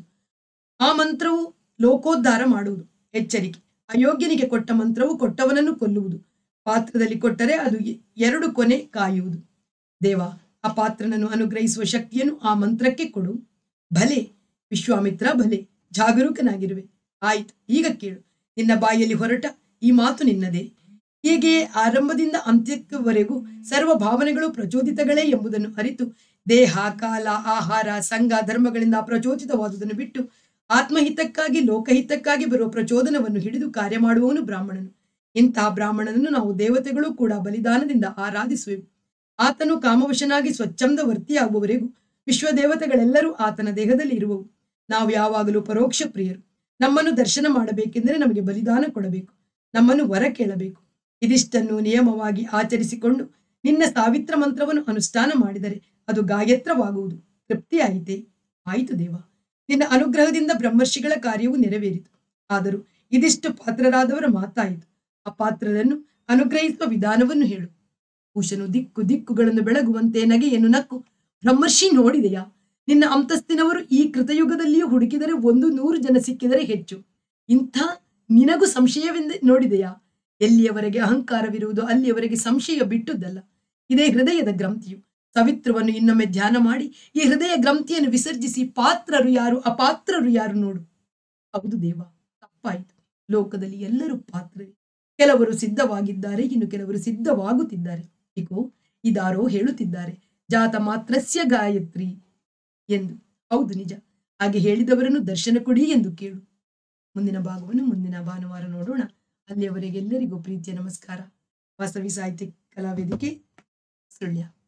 ಆ ಮಂತ್ರವು ಲೋಕೋದ್ಧಾರ ಮಾಡುವುದು ಎಚ್ಚರಿಕೆ ಅಯೋಗ್ಯನಿಗೆ ಕೊಟ್ಟ ಮಂತ್ರವು ಕೊಟ್ಟವನನ್ನು ಕೊಲ್ಲುವುದು ಪಾತ್ರದಲ್ಲಿ ಕೊಟ್ಟರೆ ಅದು ಎ- ಎರಡು ಕೊನೆ ಕಾಯುವುದು ದೇವ ಆ ಪಾತ್ರನನ್ನು ಅನುಗ್ರಹಿಸುವ ಶಕ್ತಿಯನ್ನು ಆ ಮಂತ್ರಕ್ಕೆ ಕೊಡು ಭಲೆ ವಿಶ್ವಾಮಿತ್ರ ಭಲೆ ಜಾಗರೂಕನಾಗಿರುವೆ ಆಯ್ತು ಈಗ ಕೇಳು ನಿನ್ನ ಬಾಯಲ್ಲಿ ಹೊರಟ ಈ ಮಾತು ನಿನ್ನದೇ ಹೀಗೆಯೇ ಆರಂಭದಿಂದ ಅಂತ್ಯಕ್ಕವರೆಗೂ ಸರ್ವ ಭಾವನೆಗಳು ಪ್ರಚೋದಿತಗಳೇ ಎಂಬುದನ್ನು ಅರಿತು ದೇಹ ಕಾಲ ಆಹಾರ ಸಂಘ ಧರ್ಮಗಳಿಂದ ಪ್ರಚೋದಿತವಾದುದನ್ನು ಬಿಟ್ಟು ಆತ್ಮಹಿತಕ್ಕಾಗಿ ಲೋಕಹಿತಕ್ಕಾಗಿ ಬರುವ ಪ್ರಚೋದನವನ್ನು ಹಿಡಿದು ಕಾರ್ಯ ಮಾಡುವವನು ಬ್ರಾಹ್ಮಣನು ಇಂತಹ ಬ್ರಾಹ್ಮಣನನ್ನು ನಾವು ದೇವತೆಗಳು ಕೂಡ ಬಲಿದಾನದಿಂದ ಆರಾಧಿಸುವೆವು ಆತನು ಕಾಮವಶನಾಗಿ ಸ್ವಚ್ಛಂದ ವರ್ತಿಯಾಗುವವರೆಗೂ ವಿಶ್ವದೇವತೆಗಳೆಲ್ಲರೂ ಆತನ ದೇಹದಲ್ಲಿ ಇರುವವು ನಾವು ಯಾವಾಗಲೂ ಪರೋಕ್ಷ ಪ್ರಿಯರು ನಮ್ಮನ್ನು ದರ್ಶನ ಮಾಡಬೇಕೆಂದರೆ ನಮಗೆ ಬಲಿದಾನ ಕೊಡಬೇಕು ನಮ್ಮನ್ನು ವರ ಕೇಳಬೇಕು ಇದಿಷ್ಟನ್ನು ನಿಯಮವಾಗಿ ಆಚರಿಸಿಕೊಂಡು ನಿನ್ನ ಸಾವಿತ್ರ ಮಂತ್ರವನ್ನು ಅನುಷ್ಠಾನ ಮಾಡಿದರೆ ಅದು ಗಾಯತ್ರವಾಗುವುದು ತೃಪ್ತಿಯಾಯಿತೆ ಆಯಿತು ದೇವ ನಿನ್ನ ಅನುಗ್ರಹದಿಂದ ಬ್ರಹ್ಮರ್ಷಿಗಳ ಕಾರ್ಯವು ನೆರವೇರಿತು ಆದರೂ ಇದಿಷ್ಟು ಪಾತ್ರರಾದವರ ಮಾತಾಯಿತು ಆ ಪಾತ್ರರನ್ನು ಅನುಗ್ರಹಿಸುವ ವಿಧಾನವನ್ನು ಹೇಳು ಭೂಷನು ದಿಕ್ಕು ದಿಕ್ಕುಗಳನ್ನು ಬೆಳಗುವಂತೆ ನಗೆಯನ್ನು ನಕ್ಕು ಬ್ರಹ್ಮರ್ಷಿ ನೋಡಿದೆಯಾ ನಿನ್ನ ಅಂತಸ್ತಿನವರು ಈ ಕೃತಯುಗದಲ್ಲಿಯೂ ಹುಡುಕಿದರೆ ಒಂದು ನೂರು ಜನ ಸಿಕ್ಕಿದರೆ ಹೆಚ್ಚು ಇಂಥ ನಿನಗೂ ಸಂಶಯವೆಂದು ನೋಡಿದೆಯಾ ಎಲ್ಲಿಯವರೆಗೆ ಅಹಂಕಾರವಿರುವುದು ಅಲ್ಲಿಯವರೆಗೆ ಸಂಶಯ ಬಿಟ್ಟುದಲ್ಲ ಇದೇ ಹೃದಯದ ಗ್ರಂಥಿಯು ಸವಿತ್ರವನ್ನು ಇನ್ನೊಮ್ಮೆ ಧ್ಯಾನ ಮಾಡಿ ಈ ಹೃದಯ ಗ್ರಂಥಿಯನ್ನು ವಿಸರ್ಜಿಸಿ ಪಾತ್ರರು ಯಾರು ಅಪಾತ್ರರು ಯಾರು ನೋಡು ಹೌದು ದೇವ ತಪ್ಪಾಯಿತು ಲೋಕದಲ್ಲಿ ಎಲ್ಲರೂ ಪಾತ್ರರೇ ಕೆಲವರು ಸಿದ್ಧವಾಗಿದ್ದಾರೆ ಇನ್ನು ಕೆಲವರು ಸಿದ್ಧವಾಗುತ್ತಿದ್ದಾರೆ ಇಗೋ ಇದಾರೋ ಹೇಳುತ್ತಿದ್ದಾರೆ ಜಾತ ಮಾತ್ರಸ್ಯ ಗಾಯತ್ರಿ ಎಂದು ಹೌದು ನಿಜ ಹಾಗೆ ಹೇಳಿದವರನ್ನು ದರ್ಶನ ಕೊಡಿ ಎಂದು ಕೇಳು ಮುಂದಿನ ಭಾಗವನ್ನು ಮುಂದಿನ ಭಾನುವಾರ ನೋಡೋಣ ಅಲ್ಲಿಯವರೆಗೆ ಎಲ್ಲರಿಗೂ ಪ್ರೀತಿಯ ನಮಸ್ಕಾರ ವಾಸವಿ ಸಾಹಿತ್ಯ ಕಲಾವೇದಿಕೆ ಸುಳ್ಯ